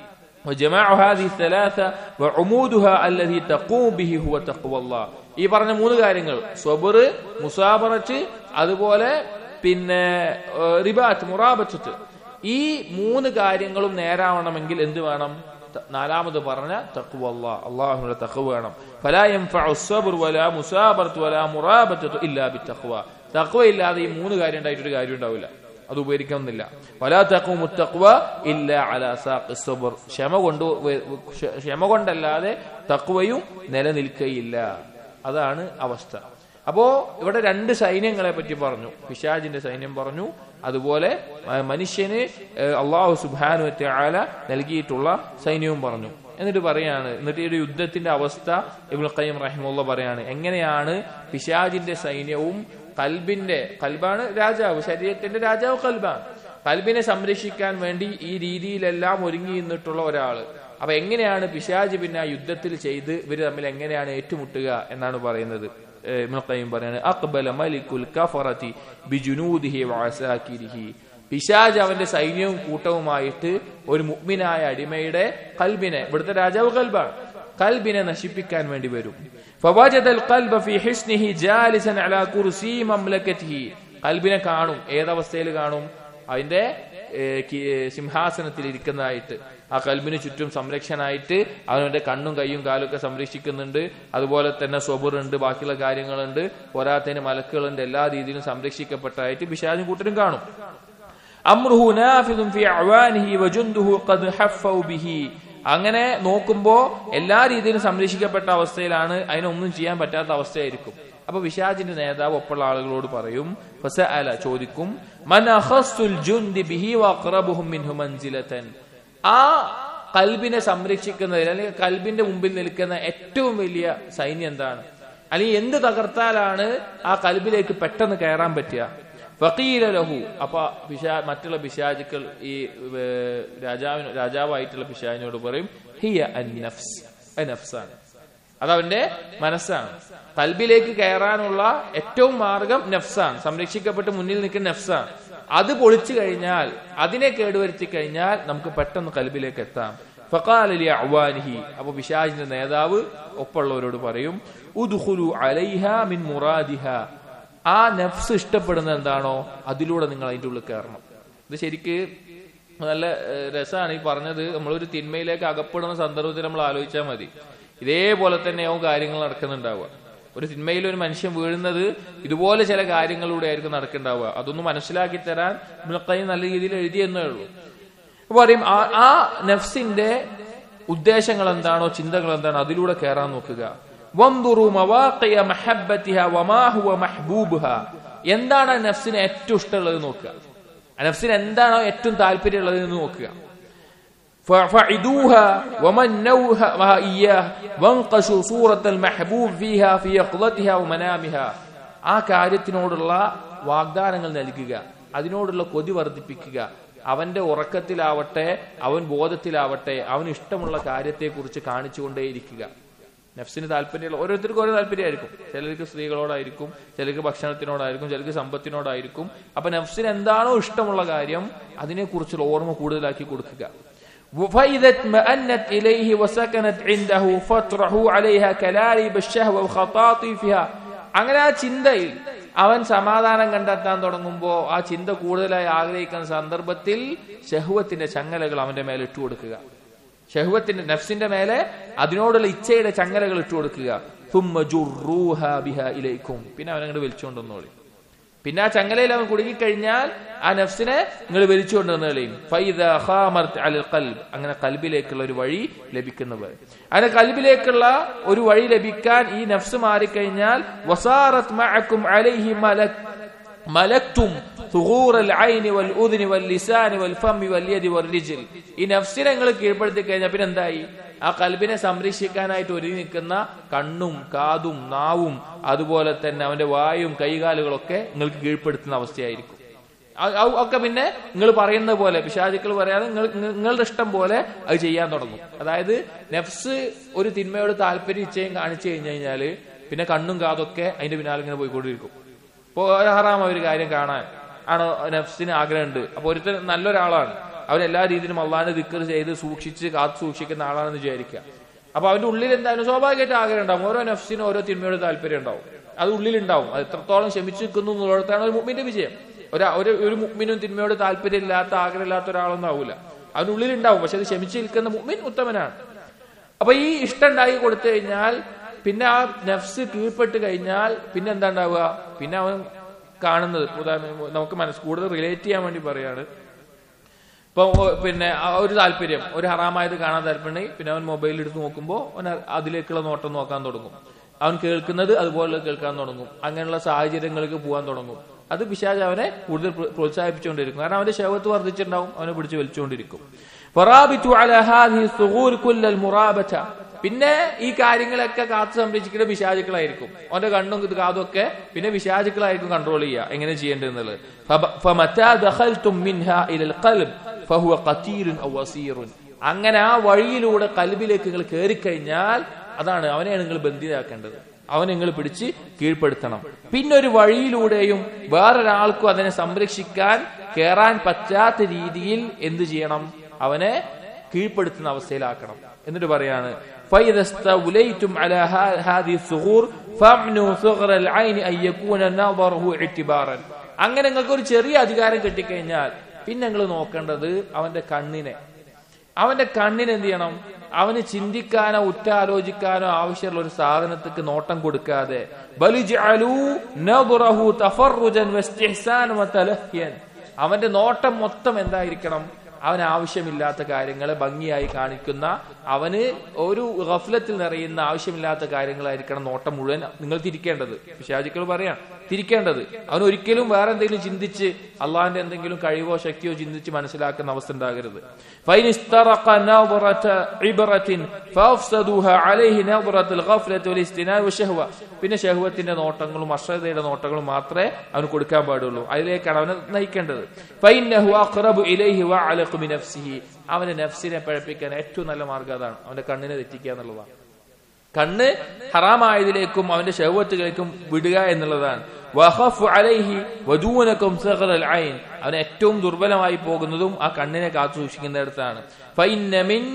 وجماع هذه الثلاثة وعمودها الذي تقوم به هو تقوى الله ഈ പറഞ്ഞ മൂന്ന് കാര്യങ്ങൾ സ്വബർ മുസാബറച്ച് അതുപോലെ പിന്നെ ഏഹ്, റിബാത്ത് മുറാബത്ത് ഈ മൂന്ന് കാര്യങ്ങളും നേരാവണമെങ്കിൽ എന്ത് വേണം ത- നാലാമത് പറഞ്ഞ തഖ്വ അല്ലാഹ് അള്ളാഹുവിന്റെ തഖ്വ വേണം ഫലാ യൻഫഉ الصبر വലാ മുസാബറത്ത് വലാ മുറാബത്ത് ഇല്ലാ ബിത്തഖ്വ തഖ്വ ഇല്ലാതെ ഈ മൂന്ന് കാര്യം ഉണ്ടായിട്ടൊരു കാര്യം ഉണ്ടാവില്ല അത് ഉപകരിക്കുന്നില്ല വലാ തഖ്വ തഖ്വ ഇല്ല അലാ സാഖി സബർ ക്ഷമ കൊണ്ട് വ- ക്ഷ- ക്ഷമ കൊണ്ടല്ലാതെ തഖ്വയും നിലനിൽക്കയില്ല അതാണ് അവസ്ഥ അപ്പോ ഇവിടെ രണ്ട് സൈന്യങ്ങളെ പറ്റി പറഞ്ഞു പിശാജിന്റെ സൈന്യം പറഞ്ഞു അതുപോലെ ആ, മനുഷ്യന് ഏഹ്, അള്ളാഹു സുബാനു ആല നൽകിയിട്ടുള്ള സൈന്യവും പറഞ്ഞു എന്നിട്ട് പറയാണ് എന്നിട്ട് ഈ ഒരു യുദ്ധത്തിന്റെ അവസ്ഥ ഇബ്നുൽ ഖയ്യിം റഹിമുള്ള പറയാണ് എങ്ങനെയാണ് പിശാജിന്റെ സൈന്യവും കൽബിന്റെ കൽബാണ് രാജാവ് ശരീരത്തിന്റെ രാജാവ് കൽബാണ് കൽബിനെ സംരക്ഷിക്കാൻ വേണ്ടി ഈ രീതിയിലെല്ലാം ഒരുങ്ങി നിന്നിട്ടുള്ള ഒരാള് അപ്പൊ എങ്ങനെയാണ് പിശാജ് പിന്നെ ആ യുദ്ധത്തിൽ ചെയ്ത് ഇവര് തമ്മിൽ എങ്ങനെയാണ് ഏറ്റുമുട്ടുക എന്നാണ് പറയുന്നത് ഏഹ് ഇബ്നുൽ ഖയ്യിം പറയാണ് അക്ബല മലിക്കുൽ കഫറതി ബിജുനൂദിഹി വഅസാകിരിഹി പിശാജ് അവന്റെ സൈന്യവും കൂട്ടവുമായിട്ട് ഒരു മുഗ്മിനായ അടിമയുടെ കൽബിനെ ഇവിടുത്തെ രാജാവ് കൽബാണ് കൽബിനെ നശിപ്പിക്കാൻ വേണ്ടി വരും فوجد القلب في حسنه جالسا على كرسي مملكته കൽബിനെ കാണും ഏതവസ്ഥയിൽ കാണും അതിന്റെ ഏഹ്, കി- ഏഹ്, സിംഹാസനത്തിൽ ഇരിക്കുന്നതായിട്ട് ആ കൽബിന് ചുറ്റും സംരക്ഷനായിട്ട് അവനവന്റെ കണ്ണും കൈയും കാലും ഒക്കെ സംരക്ഷിക്കുന്നുണ്ട് അതുപോലെ തന്നെ സ്വബറുണ്ട് ബാക്കിയുള്ള കാര്യങ്ങളുണ്ട് പോരാത്തതിന് മലക്കുകളുണ്ട് എല്ലാ രീതിയിലും സംരക്ഷിക്കപ്പെട്ടായിട്ട് പിശാചും കൂട്ടരും കാണും അമ്രുഹു നാഫിദുൻ ഫി അവാനിഹി വജുന്ദുഹു ഖദ് ഹഫൗ ബിഹി അങ്ങനെ നോക്കുമ്പോ എല്ലാ രീതിയിലും സംരക്ഷിക്കപ്പെട്ട അവസ്ഥയിലാണ് അതിനൊന്നും ചെയ്യാൻ പറ്റാത്ത അവസ്ഥയായിരിക്കും അപ്പൊ വിശാജിന്റെ നേതാവ് ഒപ്പുള്ള ആളുകളോട് പറയും ഫസഅല ചോദിക്കും മൻ അഖസ്സുൽ ജുൻദി ബിഹി വഅഖറബുഹും മിൻഹു മൻസിലതൻ ആ കൽബിനെ സംരക്ഷിക്കുന്നതിൽ അല്ലെങ്കിൽ കൽബിന്റെ മുമ്പിൽ നിൽക്കുന്ന ഏറ്റവും വലിയ സൈന്യം എന്താണ് അല്ലെങ്കിൽ എന്ത് തകർത്താലാണ് ആ കൽബിലേക്ക് പെട്ടെന്ന് കയറാൻ പറ്റുക ഫക്കീല ലഹു അപ്പൊ പിശാ മറ്റുള്ള പിശാചുക്കൾ ഈ ഏർ, രാജാവിന് രാജാവായിട്ടുള്ള പിശാചിനോട് പറയും ഹിയ അൻ നഫ്സ് അത് നഫ്സാണ് അതവന്റെ മനസ്സാണ് കൽബിലേക്ക് കയറാനുള്ള ഏറ്റവും മാർഗം നഫ്സാണ് സംരക്ഷിക്കപ്പെട്ട് മുന്നിൽ നിൽക്കുന്ന നഫ്സാണ് അത് പൊളിച്ചു കഴിഞ്ഞാൽ അതിനെ കേടുവരുത്തി കഴിഞ്ഞാൽ നമുക്ക് പെട്ടെന്ന് കൽബിലേക്ക് എത്താം ഫഖാലലി അവാനിഹി അപ്പൊ പിശാജിന്റെ നേതാവ് ഒപ്പമുള്ളവരോട് പറയും ഉദ്ഖുലു അലൈഹ മിൻ മുറാദിഹ ആ നഫ്സ് ഇഷ്ടപ്പെടുന്ന എന്താണോ അതിലൂടെ നിങ്ങൾ അതിന്റെ ഉള്ളിൽ കയറണം ഇത് ശരിക്ക് നല്ല ഏഹ്, രസമാണ് ഈ പറഞ്ഞത് നമ്മളൊരു തിന്മയിലേക്ക് അകപ്പെടുന്ന സന്ദർഭത്തിൽ നമ്മൾ ആലോചിച്ചാൽ മതി ഇതേപോലെ തന്നെയാവും കാര്യങ്ങൾ നടക്കുന്നുണ്ടാവുക ഒരു തിന്മയിൽ ഒരു മനുഷ്യൻ വീഴുന്നത് ഇതുപോലെ ചില കാര്യങ്ങളിലൂടെ ആയിരിക്കും നടക്കുന്നുണ്ടാവുക അതൊന്ന് മനസ്സിലാക്കി തരാൻ ഇബ്നുൽ നല്ല രീതിയിൽ എഴുതിയെന്നേ ഉള്ളൂ അപ്പൊ പറയും ആ- ആ നഫ്സിന്റെ ഉദ്ദേശങ്ങൾ എന്താണോ ചിന്തകൾ എന്താണോ അതിലൂടെ കയറാൻ നോക്കുക വന്ദുറു മവാഖിയ മഹബ്ബത്തിഹ വമാ ഹുവ മഹ്ബൂബുഹ എന്താണ് ആ നഫ്സിന് ഏറ്റവും ഇഷ്ടമുള്ളത് നോക്കുക ആ നഫ്സിന് എന്താണോ ഏറ്റവും താല്പര്യമുള്ളത് എന്ന് നോക്കുക فعدوها ومنوها إياه وانقشوا صورة المحبوب فيها في يقظتها ومنامها ആ കാര്യത്തിനോടുള്ള വാഗ്ദാനങ്ങൾ നൽകുക അതിനോടുള്ള കൊതി വർദ്ധിപ്പിക്കുക അവന്റെ ഉറക്കത്തിലാവട്ടെ അവൻ ബോധത്തിലാവട്ടെ അവന് ഇഷ്ടമുള്ള കാര്യത്തെക്കുറിച്ച് കാണിച്ചുകൊണ്ടേയിരിക്കുക നഫ്സിന് താല്പര്യമുള്ള ഓരോരുത്തർക്കും ഓരോ താല്പര്യമായിരിക്കും ചിലർക്ക് സ്ത്രീകളോടായിരിക്കും ചിലർക്ക് ഭക്ഷണത്തിനോടായിരിക്കും ചിലർക്ക് സമ്പത്തിനോടായിരിക്കും അപ്പൊ നഫ്സിന് എന്താണോ ഇഷ്ടമുള്ള കാര്യം അതിനെക്കുറിച്ചുള്ള ഓർമ്മ കൂടുതലാക്കി കൊടുക്കുക فإذا اطمأنت إليه وسكنت عنده فاطرحوا عليها كلاليب الشهوة وخطاطيفها അങ്ങനെ ആ ചിന്തയിൽ അവൻ സമാധാനം കണ്ടെത്താൻ തുടങ്ങുമ്പോൾ ആ ചിന്ത കൂടുതലായി ആഗ്രഹിക്കുന്ന സന്ദർഭത്തിൽ ഷഹുവത്തിന്റെ ചങ്ങലകൾ അവന്റെ മേലെ ഇട്ടു കൊടുക്കുക ഷഹുവത്തിന്റെ നഫ്സിന്റെ മേലെ അതിനോടുള്ള ഇച്ഛയുടെ ചങ്ങലകൾ ഇട്ടു കൊടുക്കുക തുമ്മ ജുറൂഹ ബിഹ ഇലൈക്കും പിന്നെ അവനങ്ങോട്ട് വലിച്ചുകൊണ്ടുവന്നോളി പിന്നെ ആ ചങ്ങലയിൽ അവൻ കുടുങ്ങിക്കഴിഞ്ഞാൽ ആ നഫ്സിനെ നിങ്ങൾ വലിച്ചുകൊണ്ടുവന്ന് കളയും ഫൈദ ഖാമർത്ത് അലൽ ഖൽബ് അങ്ങനെ കൽബിലേക്കുള്ള ഒരു വഴി ലഭിക്കുന്നവർ അങ്ങനെ കൽബിലേക്കുള്ള ഒരു വഴി ലഭിക്കാൻ ഈ നഫ്സ് മാറിക്കഴിഞ്ഞാൽ വസാറത്ത് മഅക്കും അലൈഹി മലക് മലക്തും ثغور العين والأذن واللسان والفم واليد والرجل ഈ നഫ്സിനെ നിങ്ങൾ കീഴ്പ്പെടുത്തി കഴിഞ്ഞാൽ പിന്നെ എന്തായി ആ കൽബിനെ സംരക്ഷിക്കാനായിട്ട് ഒരുങ്ങി നിൽക്കുന്ന കണ്ണും കാതും നാവും അതുപോലെ തന്നെ അവന്റെ വായും കൈകാലുകളൊക്കെ നിങ്ങൾക്ക് കീഴ്പ്പെടുത്തുന്ന അവസ്ഥയായിരിക്കും അ- അ- ഒക്കെ പിന്നെ നിങ്ങൾ പറയുന്ന പോലെ പിശാചുക്കൾ പറയാതെ നിങ്ങൾ നിങ്ങൾ- നിങ്ങളുടെ ഇഷ്ടം പോലെ അത് ചെയ്യാൻ തുടങ്ങും അതായത് നഫ്സ് ഒരു തിന്മയോട് താല്പര്യം ഇച്ഛയും കാണിച്ചു കഴിഞ്ഞു കഴിഞ്ഞാല് പിന്നെ കണ്ണും കാതൊക്കെ അതിന്റെ പിന്നാലെ ഇങ്ങനെ പോയിക്കൊണ്ടിരിക്കും ഇപ്പോ ഒരു ഹറാമ ഒരു കാര്യം കാണാൻ ആണോ നഫ്സിന് ആഗ്രഹമുണ്ട് അപ്പൊ ഒരുത്തൻ നല്ലൊരാളാണ് അവൻ എല്ലാ രീതിയിലും അള്ളാഹിനെ ദിക്കർ ചെയ്ത് സൂക്ഷിച്ച് കാത്തു സൂക്ഷിക്കുന്ന ആളാണെന്ന് വിചാരിക്കുക അപ്പൊ അവന്റെ ഉള്ളിൽ എന്തായാലും സ്വാഭാവികമായിട്ട് ആഗ്രഹം ഉണ്ടാവും ഓരോ നഫ്സിനും ഓരോ തിന്മയോട് താല്പര്യം ഉണ്ടാവും അത് ഉള്ളിലുണ്ടാവും അത് എത്രത്തോളം ക്ഷമിച്ചു നിൽക്കുന്നു എന്നുള്ളിടത്താണ് ഒരു മുമ്മിന്റെ വിജയം ഒരു ഒരു ഒരു മുമ്മിനും തിന്മയോട് താല്പര്യം ഇല്ലാത്ത ആഗ്രഹമില്ലാത്ത ഒരാളൊന്നും ആവൂല അവനുള്ളിൽ ഉണ്ടാവും പക്ഷെ അത് ക്ഷമിച്ചു നിൽക്കുന്ന മുഅ്മിൻ ഉത്തമനാണ് അപ്പൊ ഈ ഇഷ്ടം ഉണ്ടാക്കി കൊടുത്തു കഴിഞ്ഞാൽ പിന്നെ ആ നഫ്സ് കീഴ്പ്പെട്ട് കഴിഞ്ഞാൽ പിന്നെ എന്താ ഉണ്ടാവുക പിന്നെ അവൻ കാണുന്നത് ഇപ്പൊ ഉദാഹരണം നമുക്ക് മനസ്സ് കൂടുതൽ റിലേറ്റ് ചെയ്യാൻ വേണ്ടി പറയാണ് ഇപ്പൊ ഓ- പിന്നെ ആ ഒരു താല്പര്യം ഒരു ഹറാമായത് കാണാൻ താല്പര്യം പിന്നെ അവൻ മൊബൈൽ എടുത്ത് നോക്കുമ്പോൾ അവൻ അതിലേക്കുള്ള നോട്ടം നോക്കാൻ തുടങ്ങും അവൻ കേൾക്കുന്നത് അതുപോലെ കേൾക്കാൻ തുടങ്ങും അങ്ങനെയുള്ള സാഹചര്യങ്ങൾക്ക് പോകാൻ തുടങ്ങും അത് പിശാജ് അവനെ കൂടുതൽ പ്ര- പ്രോത്സാഹിപ്പിച്ചുകൊണ്ടിരിക്കും കാരണം അവന്റെ ശവത്ത് വർദ്ധിച്ചിട്ടുണ്ടാവും അവനെ പിടിച്ച് വലിച്ചുകൊണ്ടിരിക്കും ഫറാബിതു അലാ ഹാദിഹി സുഗൂർ കുല്ലൽ മുറാബത. പിന്നെ ഈ കാര്യങ്ങളൊക്കെ കാത്തു സംരക്ഷിക്കുന്ന പിശാചുക്കളായിരിക്കും അവന്റെ കണ്ണും ഇത് കാതും ഒക്കെ പിന്നെ പിശാചുക്കളായിരിക്കും കൺട്രോൾ ചെയ്യുക എങ്ങനെ ചെയ്യേണ്ടതെന്നുള്ളത് ഫബ- ഫമതാ ദഖൽതും മിൻഹാ ഇലൽ ഖൽബ് ഫഹുവ ഖതീറുൻ ഔ വസീറുൻ അങ്ങനെ ആ വഴിയിലൂടെ കൽബിലേക്ക് നിങ്ങൾ കയറിക്കഴിഞ്ഞാൽ അതാണ് അവനെയാണ് നിങ്ങൾ ബന്ധിതാക്കേണ്ടത് അവനെ നിങ്ങൾ പിടിച്ച് കീഴ്പ്പെടുത്തണം പിന്നെ ഒരു വഴിയിലൂടെയും വേറൊരാൾക്കും അതിനെ സംരക്ഷിക്കാൻ കയറാൻ പറ്റാത്ത രീതിയിൽ എന്ത് ചെയ്യണം അവനെ കീഴ്പ്പെടുത്തുന്ന അവസ്ഥയിലാക്കണം എന്നിട്ട് പറയാണ് فإذا استوليتم على ها- هذه الثغور فامنوا ثغر العين أن يكون نظره اعتبارا അങ്ങനെ നിങ്ങൾക്ക് ഒരു ചെറിയ അധികാരം കിട്ടിക്കഴിഞ്ഞാൽ പിന്നെ നിങ്ങൾ നോക്കേണ്ടത് അവന്റെ കണ്ണിനെ അവന്റെ കണ്ണിന് എന്ത് ചെയ്യണം അവന് ചിന്തിക്കാനോ ഉറ്റാലോചിക്കാനോ ആവശ്യമുള്ള ഒരു സാധനത്തിക്ക് നോട്ടം കൊടുക്കാതെ ബലിജഅലൂ നദ്റഹു തഫറുജൻ വസ്തിഹ്സാനൻ വതലഹ്യൻ അവന്റെ നോട്ടം മൊത്തം എന്തായിരിക്കണം അവൻ ആവശ്യമില്ലാത്ത കാര്യങ്ങളെ ഭംഗിയായി കാണിക്കുന്ന അവന് ഒരു ഗഫലത്തിൽ നിറയുന്ന ആവശ്യമില്ലാത്ത കാര്യങ്ങളായിരിക്കണം നോട്ടം മുഴുവൻ നിങ്ങൾ തിരിക്കേണ്ടത് പിശാചുക്കൾ പറയാം തിരിക്കേണ്ടത് അവൻ ഒരിക്കലും വേറെ എന്തെങ്കിലും ചിന്തിച്ച് അള്ളാഹിന്റെ എന്തെങ്കിലും കഴിവോ ശക്തിയോ ചിന്തിച്ച് മനസ്സിലാക്കുന്ന അവസ്ഥ ഉണ്ടാകരുത് فإن استرق نظرة عبرة فأفسدوها عليه نظرة الغفلة والاستنان والشهوة പിന്നെ ഷഹുവത്തിന്റെ നോട്ടങ്ങളും അശ്രദ്ധയുടെ നോട്ടങ്ങളും മാത്രമേ അവന് കൊടുക്കാൻ പാടുള്ളൂ അതിലേക്കാണ് അവനെ നയിക്കേണ്ടത് فإنه أقرب إليه وأعلق بنفسه അവന്റെ നഫ്സിനെ പഴപ്പിക്കാൻ ഏറ്റവും നല്ല മാർഗ്ഗം അതാണ് അവന്റെ കണ്ണിനെ തെറ്റിക്കുക എന്നുള്ളതാണ് കണ്ണ് ഹറാമായതിലേക്കും അവന്റെ ശവത്തുകളിലേക്കും വിടുക എന്നുള്ളതാണ് വഖഫ് അലൈഹി വദൂനക്കും സഖറൽ ഐൻ അവൻ ഏറ്റവും ദുർബലമായി പോകുന്നതും ആ കണ്ണിനെ കാത്തു സൂക്ഷിക്കുന്നിടത്താണ് ഫഇന്ന മിൻ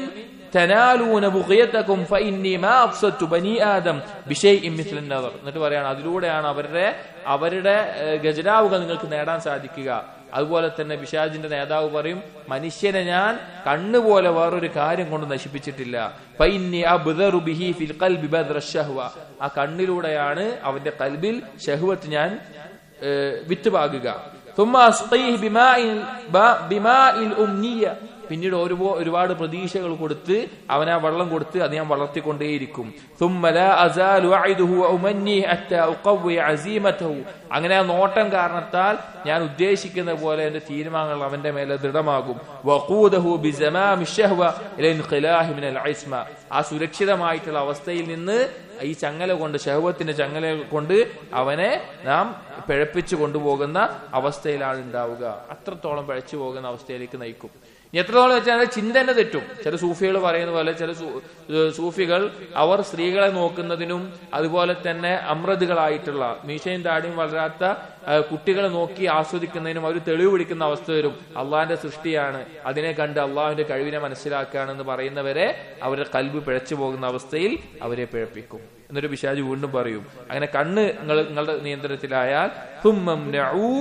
തനാലൂന ബുഖിയതകും ഫഇന്നി മാ അഫ്സത്തു ബനി ആദം ബിശൈഇൻ മിസ്ല നദർ എന്നിട്ട് പറയാണ് അതിലൂടെയാണ് അവരുടെ അവരുടെ ഏഹ്, ഖജനാവുകൾ നിങ്ങൾക്ക് നേടാൻ സാധിക്കുക അതുപോലെ തന്നെ പിശാജിന്റെ നേതാവ് പറയും മനുഷ്യനെ ഞാൻ കണ്ണുപോലെ വേറൊരു കാര്യം കൊണ്ട് നശിപ്പിച്ചിട്ടില്ല ഫൈന്നി അബ്ദറു ബിഹി ഫിൽ ഖൽബി ബദ്ര ശഹ്വ. ആ കണ്ണിലൂടെയാണ് അവന്റെ കൽബിൽ ഷഹുവത്ത് ഞാൻ ഏഹ്, വിത്ത് പാകുക ثم أسقيه بماء با- بماء الأمنية പിന്നീട് ഒരു ഒരുപാട് പ്രതീക്ഷകൾ കൊടുത്ത് അവനെ ആ വെള്ളം കൊടുത്ത് അത് ഞാൻ വളർത്തിക്കൊണ്ടേയിരിക്കും ثم لا أزال أعده وأمنيه حتى أقوي عزيمته അങ്ങനെ ആ നോട്ടം കാരണത്താൽ ഞാൻ ഉദ്ദേശിക്കുന്ന പോലെ എന്റെ തീരുമാനങ്ങൾ അവന്റെ മേലെ ദൃഢമാകും وقوده بزمام الشهوة إلى انقلاه من العصمة ആ സുരക്ഷിതമായിട്ടുള്ള അവസ്ഥയിൽ നിന്ന് ഈ ചങ്ങല കൊണ്ട് ശഹവത്തിന്റെ ചങ്ങല കൊണ്ട് അവനെ നാം പിഴപ്പിച്ചു കൊണ്ടുപോകുന്ന അവസ്ഥയിലാണ് ഉണ്ടാവുക അത്രത്തോളം പിഴച്ചു പോകുന്ന അവസ്ഥയിലേക്ക് നയിക്കും ഇനി എത്രത്തോളം വെച്ചാൽ ചിന്ത തന്നെ തെറ്റും ചില സൂഫികൾ പറയുന്ന പോലെ ചില സൂ- ഏഹ് സൂഫികൾ അവർ സ്ത്രീകളെ നോക്കുന്നതിനും അതുപോലെ തന്നെ അമ്രതുകളായിട്ടുള്ള മീശയും താടിയും വളരാത്ത ഏഹ് കുട്ടികളെ നോക്കി ആസ്വദിക്കുന്നതിനും അവർ തെളിവ് പിടിക്കുന്ന അവസ്ഥ വരും അള്ളാഹിന്റെ സൃഷ്ടിയാണ് അതിനെ കണ്ട് അള്ളാഹുവിന്റെ കഴിവിനെ മനസ്സിലാക്കുകയാണെന്ന് പറയുന്നവരെ അവരുടെ കൽബ് പിഴച്ചു പോകുന്ന അവസ്ഥയിൽ അവരെ പിഴപ്പിക്കും എന്നൊരു പിശാജ് വീണ്ടും പറയും അങ്ങനെ കണ്ണ് നിങ്ങൾ നിങ്ങളുടെ നിയന്ത്രണത്തിലായാൽ ثم امنعوا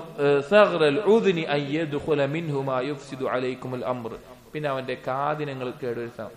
ثغر الأذن أن يدخل منه ما يفسد عليكم الأمر പിന്നെ അവന്റെ കാതിനെ നിങ്ങൾ കേടുവരുത്താം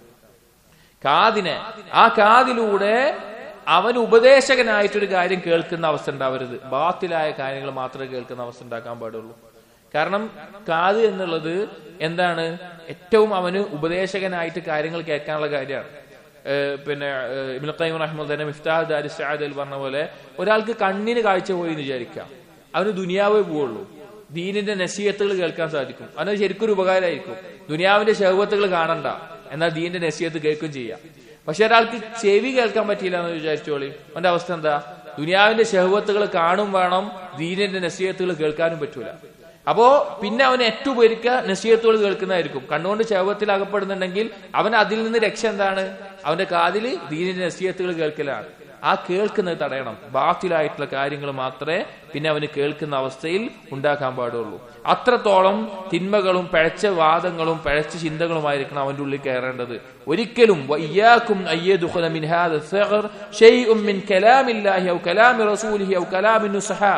കാതിനെ ആ കാതിലൂടെ അവൻ ഉപദേശകനായിട്ടൊരു കാര്യം കേൾക്കുന്ന അവസ്ഥ ഉണ്ടാവരുത് ബാത്തിലായ കാര്യങ്ങൾ മാത്രമേ കേൾക്കുന്ന അവസ്ഥ ഉണ്ടാക്കാൻ പാടുള്ളൂ കാരണം കാത് എന്നുള്ളത് എന്താണ് ഏറ്റവും അവന് ഉപദേശകനായിട്ട് കാര്യങ്ങൾ കേൾക്കാനുള്ള കാര്യമാണ് ഏഹ് പിന്നെ ഏഹ് ഇബ്നുൽ ഖയ്യിം റഹ്മത്തുള്ളാഹി തന്നെ മിഫ്താഹ് ദാരി സഅദിൽ പറഞ്ഞ പോലെ ഒരാൾക്ക് കണ്ണിന് കാഴ്ച പോയി എന്ന് വിചാരിക്കാം അവന് ദുനിയാവേ പോവുള്ളൂ ദീനിന്റെ നസീഹത്തുകൾ കേൾക്കാൻ സാധിക്കും അവന് ശരിക്കും ഒരു ഉപകാരമായിരിക്കും ദുനിയാവിന്റെ ശഹവത്തുകൾ കാണണ്ട എന്നാൽ ദീനിന്റെ നസീഹത്ത് കേൾക്കുകയും ചെയ്യാം പക്ഷെ ഒരാൾക്ക് ചെവി കേൾക്കാൻ പറ്റിയില്ല എന്ന് വിചാരിച്ചോളി അവന്റെ അവസ്ഥ എന്താ ദുനിയാവിന്റെ ശഹവത്തുകൾ കാണും വേണം ദീനിന്റെ നസീഹത്തുകൾ കേൾക്കാനും പറ്റൂല അപ്പോ പിന്നെ അവന് ഏറ്റവും ഉപകരിക്കുക നസീഹത്തുകൾ കേൾക്കുന്നതായിരിക്കും കണ്ണുകൊണ്ട് ശവത്തിൽ അകപ്പെടുന്നുണ്ടെങ്കിൽ അവൻ അതിൽ നിന്ന് രക്ഷ എന്താണ് അവന്റെ കാതില് ദീനിന്റെ നസീഹത്തുകൾ കേൾക്കലാണ് ആ കേൾക്കുന്നത് തടയണം ബാത്തിലായിട്ടുള്ള കാര്യങ്ങൾ മാത്രമേ പിന്നെ അവന് കേൾക്കുന്ന അവസ്ഥയിൽ ഉണ്ടാക്കാൻ പാടുള്ളൂ അത്രത്തോളം തിന്മകളും പഴച്ച വാദങ്ങളും പഴച്ച ചിന്തകളുമായിരിക്കണം അവന്റെ ഉള്ളിൽ കയറേണ്ടത് ഒരിക്കലും വയ്യാക്കും അയ്യദുഖല മിൻ ഹാദ الثغر شيء من كلام الله او كلام رسوله او كلام النصحاء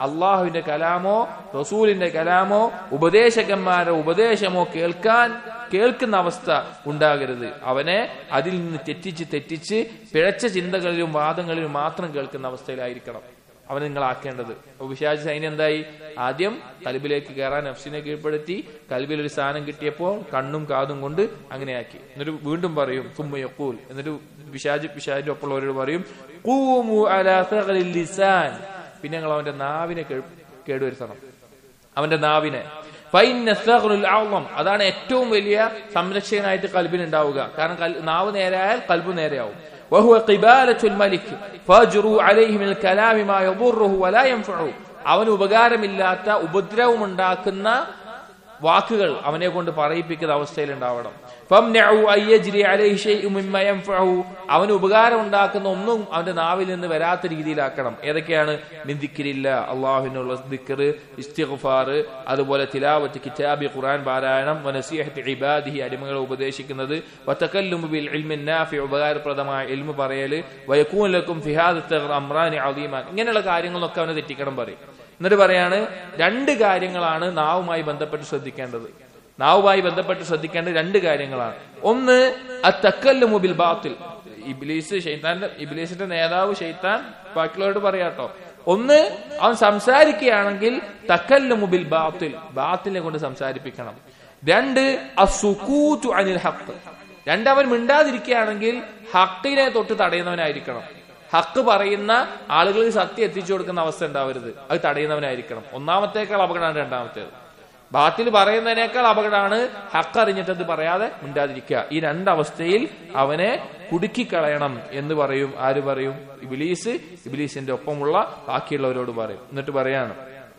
അള്ളാഹുവിന്റെ കലാമോ റസൂലിന്റെ കലാമോ ഉപദേശകന്മാരുടെ ഉപദേശമോ കേൾക്കാൻ കേൾക്കുന്ന അവസ്ഥ ഉണ്ടാകരുത് അവനെ അതിൽ നിന്ന് തെറ്റിച്ച് തെറ്റിച്ച് പിഴച്ച ചിന്തകളിലും വാദങ്ങളിലും മാത്രം കേൾക്കുന്ന അവസ്ഥയിലായിരിക്കണം അവനെ നിങ്ങൾ ആക്കേണ്ടത് അപ്പൊ വിശാജ് സൈന്യം എന്തായി ആദ്യം കൽബിലേക്ക് കയറാൻ നഫ്സിനെ കീഴ്പ്പെടുത്തി കൽബിൽ ഒരു സ്ഥാനം കിട്ടിയപ്പോൾ കണ്ണും കാതും കൊണ്ട് അങ്ങനെയാക്കി എന്നിട്ട് വീണ്ടും പറയും തുമ്മയക്കൂൽ എന്നിട്ട് വിശാജ് വിശാജിന്റെ ഒപ്പമുള്ളവരോട് പറയും "ഖൂമു അലാ സഗലിൽ ലിസാൻ." പിന്നെ ഞങ്ങൾ അവന്റെ നാവിനെ കേട്- കേടുവരുത്തണം അവന്റെ നാവിനെ ഫൈന്ന സഗ്റുൽ അഅ്ളം. അതാണ് ഏറ്റവും വലിയ സംരക്ഷകനായിട്ട് കൽബിന് ഉണ്ടാവുക കാരണം കൽ- നാവ് നേരെയായാൽ കൽബ് നേരെയാവും وهو قبالة الملك فاجروا عليه من الكلام ما يضره ولا ينفعه അവന് ഉപകാരമില്ലാത്ത ഉപദ്രവമുണ്ടാക്കുന്ന വാക്കുകൾ അവനെ കൊണ്ട് പറയിപ്പിക്കുന്ന അവസ്ഥയിൽ ഉണ്ടാവണം فامنعوا أن يجري عليه شيء مما ينفعه. അവന് ഉപകാരം ഉണ്ടാക്കുന്ന ഒന്നും അവന്റെ നാവിൽ നിന്ന് വരാത്ത രീതിയിലാക്കണം ഏതൊക്കെയാണ് മിന്ദിക്കിരില്ല അള്ളാഹുവിനുള്ള ദിക്കർ ഇസ്തിഗ്ഫാർ അതുപോലെ തിലാവത്ത് കിതാബി ഖുർആൻ പാരായണം വനസീഹത്ത് ഇബാദിഹി അടിമകളെ ഉപദേശിക്കുന്നത് വതകല്ലുമു ബിൽ ഇൽമി നാഫി ഉപകാരപ്രദമായ ഇൽമു പറയല് വയക്കൂൻ ലക്കും ഫിഹാദത്ത് അമ്രാനി അദീമാൻ ഇങ്ങനെയുള്ള കാര്യങ്ങളൊക്കെ അവനെ തെറ്റിക്കണം പറയും എന്നിട്ട് പറയാണ് രണ്ട് കാര്യങ്ങളാണ് നാവുമായി ബന്ധപ്പെട്ട് ശ്രദ്ധിക്കേണ്ടത് നാവുമായി ബന്ധപ്പെട്ട് ശ്രദ്ധിക്കേണ്ട രണ്ട് കാര്യങ്ങളാണ് ഒന്ന് അത്തക്കല്ലു മുബിൽ ബാത്തിൽ ഇബ്ലീസ് ഷെയ്ത്താന്റെ ഇബ്ലീസിന്റെ നേതാവ് ഷെയ്ത്താൻ ബാക്കിയുള്ളവരോട് പറയാട്ടോ ഒന്ന് അവൻ സംസാരിക്കുകയാണെങ്കിൽ തക്കല്ലു മുബിൽ ബാത്തിൽ ബാത്തിനെ കൊണ്ട് സംസാരിപ്പിക്കണം രണ്ട് അസുക്കൂത്തു അനിൽ ഹക്ക് രണ്ടവൻ മിണ്ടാതിരിക്കുകയാണെങ്കിൽ ഹക്കിനെ തൊട്ട് തടയുന്നവനായിരിക്കണം ഹക്ക് പറയുന്ന ആളുകൾക്ക് സത്യം എത്തിച്ചു കൊടുക്കുന്ന അവസ്ഥ ഉണ്ടാവരുത് അത് തടയുന്നവനായിരിക്കണം ഒന്നാമത്തേക്കാൾ അപകടമാണ് രണ്ടാമത്തേത് ബാത്തിൽ പറയുന്നതിനേക്കാൾ അപകടമാണ് ഹക്ക് അറിഞ്ഞിട്ട് അത് പറയാതെ മിണ്ടാതിരിക്കുക ഈ രണ്ടവസ്ഥയിൽ അവനെ കുടുക്കിക്കളയണം എന്ന് പറയും ആര് പറയും ഇബിലീസ് ഇബിലീസിന്റെ ഒപ്പമുള്ള ബാക്കിയുള്ളവരോട് പറയും എന്നിട്ട് പറയാണ്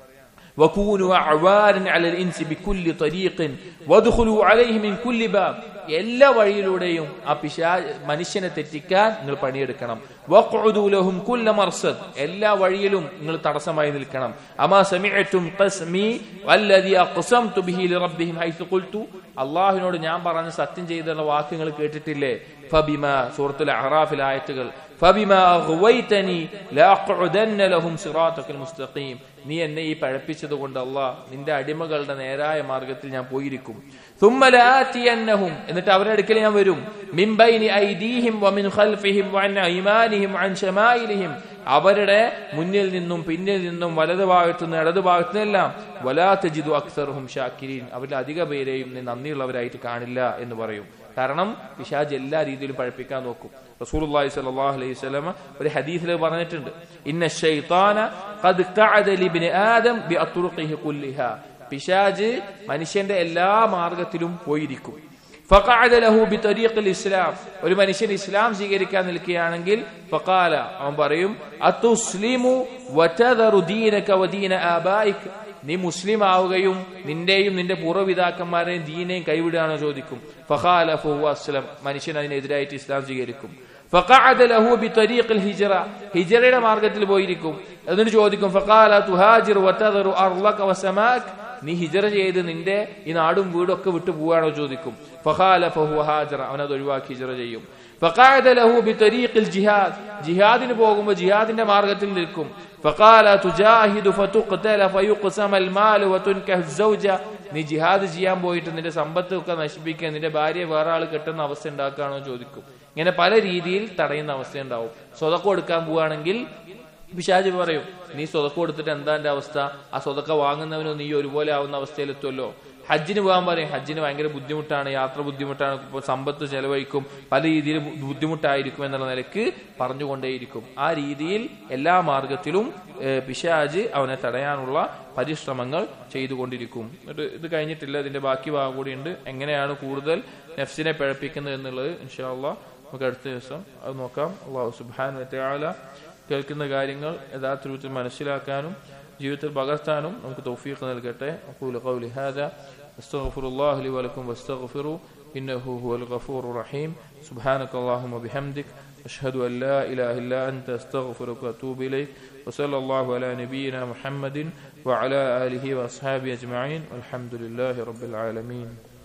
وكونوا أعوانا على الإنس بكل طريق وادخلوا عليه من كل باب എല്ലാ വഴിയിലൂടെയും ആ പിശാ മനുഷ്യനെ തെറ്റിക്കാൻ നിങ്ങൾ പണിയെടുക്കണം വഖ്ഉദു ലഹും കുല്ല മർസദ് എല്ലാ വഴിയിലും നിങ്ങൾ തടസ്സമായി നിൽക്കണം അമാ സമിഅതും ഖസ്മി വല്ലദി അഖ്സംതു ബിഹി ലിറബ്ബിഹിം ഹൈതു ഖുൽതു അല്ലാഹുവിനോട് ഞാൻ പറഞ്ഞ സത്യം ചെയ്തുള്ള വാക്കുകൾ കേട്ടിട്ടില്ലേ ഫബിമ സൂറത്തുൽ അഹ്റാഫിൽ ആയത്തുകൾ فبما أغويتني لأقعدن لهم صراطك المستقيم നീ എന്നെ ഈ പഴപ്പിച്ചത് കൊണ്ട് അള്ളാഹ് നിന്റെ അടിമകളുടെ നേരായ മാർഗത്തിൽ ഞാൻ പോയിരിക്കും ثم لآتينهم എന്നിട്ട് അവരുടെ അടുക്കൽ ഞാൻ വരും من بين أيديهم ومن خلفهم وعن أيمانهم وعن شمائلهم അവരുടെ മുന്നിൽ നിന്നും പിന്നിൽ നിന്നും വലതു ഭാഗത്തു നിന്ന് ഇടതു ഭാഗത്തു നിന്നെല്ലാം വലാത്തജിദു അക്സർഹും ഷാക്കിരീൻ അവരിൽ അധിക പേരെയും നീ നന്ദിയുള്ളവരായിട്ട് കാണില്ല എന്ന് പറയും കാരണം പിശാജ് എല്ലാ രീതിയിലും പഴപ്പിക്കാൻ നോക്കും റസൂലുള്ളാഹി സ്വല്ലല്ലാഹു അലൈഹി വസല്ലമ ഒരു ഹദീസിൽ പറഞ്ഞിട്ടുണ്ട് ഇന്ന ശൈത്താന ഖദ് ഖഅദ ലിബ്നി ആദം ബിഅത്റുഖിഹി കുല്ലിഹാ പിശാജ് മനുഷ്യന്റെ എല്ലാ മാർഗത്തിലും പോയിരിക്കും ഫഖഅദ ലഹു ബിതരീഖിൽ ഇസ്ലാം ഒരു മനുഷ്യൻ ഇസ്ലാം സ്വീകരിക്കാൻ നിൽക്കുകയാണെങ്കിൽ ഫഖാല അവൻ പറയും അത്തുസ്ലിമു വതദറു ദീനക വദീന ആബായിക് നീ മുസ്ലിം ആവുകയും നിന്റെയും നിന്റെ പൂർവ്വപിതാക്കന്മാരെയും ദീനെയും കൈവിടുകയാണോ ചോദിക്കും ഫഖാല ഫഹു അസ്ലം മനുഷ്യൻ അതിനെതിരായിട്ട് ഇസ്ലാം സ്വീകരിക്കും ഫഖഅദ ലഹു ബിതരീഖിൽ ഹിജ്റ ഹിജ്റയുടെ മാർഗത്തിൽ പോയിരിക്കും എന്നിട്ട് ചോദിക്കും ഫഖാല തുഹാജിർ വതദറു അർളക വസമാക് നീ ഹിജറ ചെയ്ത് നിന്റെ ഈ നാടും വീടും ഒക്കെ വിട്ടു പോവാണോ ചോദിക്കും ഫഖാല ഫഹു ഹാജറ അവനത് ഒഴിവാക്കി ഹിജറ ചെയ്യും ഫഖാദ ലഹു ബിതരീഖിൽ ജിഹാദ് ജിഹാദിന് പോകുമ്പോൾ ജിഹാദിന്റെ മാർഗത്തിൽ നിൽക്കും ഫഖാല തുജാഹിദു ഫതുഖ്തല ഫയുഖ്സമൽ മാലു വതുൻകഹ് സൗജ നീ ജിഹാദ് ചെയ്യാൻ പോയിട്ട് നിന്റെ സമ്പത്ത് ഒക്കെ നശിപ്പിക്കുക നിന്റെ ഭാര്യ വേറെ ആൾ കെട്ടുന്ന അവസ്ഥ ഉണ്ടാക്കുകയാണോ ചോദിക്കും ഇങ്ങനെ പല രീതിയിൽ തടയുന്ന അവസ്ഥ ഉണ്ടാവും സ്വതക്കം എടുക്കാൻ പോവുകയാണെങ്കിൽ പിശാജ് പറയും നീ സ്വതക്കം കൊടുത്തിട്ട് എന്താ എന്റെ അവസ്ഥ ആ സ്വതക്ക വാങ്ങുന്നവനും നീ ഒരുപോലെ ആവുന്ന അവസ്ഥയിലെത്തുമല്ലോ ഹജ്ജിന് പോകാൻ പറയും ഹജ്ജിന് ഭയങ്കര ബുദ്ധിമുട്ടാണ് യാത്ര ബുദ്ധിമുട്ടാണ് ഇപ്പോൾ സമ്പത്ത് ചെലവഴിക്കും പല രീതിയിൽ ബുദ്ധിമുട്ടായിരിക്കും എന്നുള്ള നിലക്ക് പറഞ്ഞുകൊണ്ടേയിരിക്കും ആ രീതിയിൽ എല്ലാ മാർഗത്തിലും ഏഹ്, പിശാജ് അവനെ തടയാനുള്ള പരിശ്രമങ്ങൾ ചെയ്തുകൊണ്ടിരിക്കും എന്നിട്ട് ഇത് കഴിഞ്ഞിട്ടില്ല ഇതിന്റെ ബാക്കി ഭാഗം കൂടിയുണ്ട് എങ്ങനെയാണ് കൂടുതൽ നെഫ്സിനെ പിഴപ്പിക്കുന്നത് എന്നുള്ളത് ഇൻഷാല്ല നമുക്ക് അടുത്ത ദിവസം അത് നോക്കാം അള്ളാഹു സുബാൻ വറ്റാല കേൾക്കുന്ന കാര്യങ്ങൾ യഥാർത്ഥ രൂപത്തിൽ മനസ്സിലാക്കാനും ജീവിതത്തിൽ പകർത്താനും നമുക്ക് തൗഫീഖ് നൽകട്ടെ അഖൂലു ഖൗലി ഹാദാ അസ്തഗ്ഫിറുല്ലാഹി ലി വലക്കും വസ്തഗ്ഫിറു ഇന്നഹു ഹുവൽ ഗഫൂറുർ റഹീം സുബ്ഹാനക അല്ലാഹുമ്മ ബിഹംദിക് أشهد أن لا إله إلا أنت أستغفرك وأتوب إليك وصلى الله على نبينا محمد وعلى آله وأصحابه أجمعين والحمد لله رب العالمين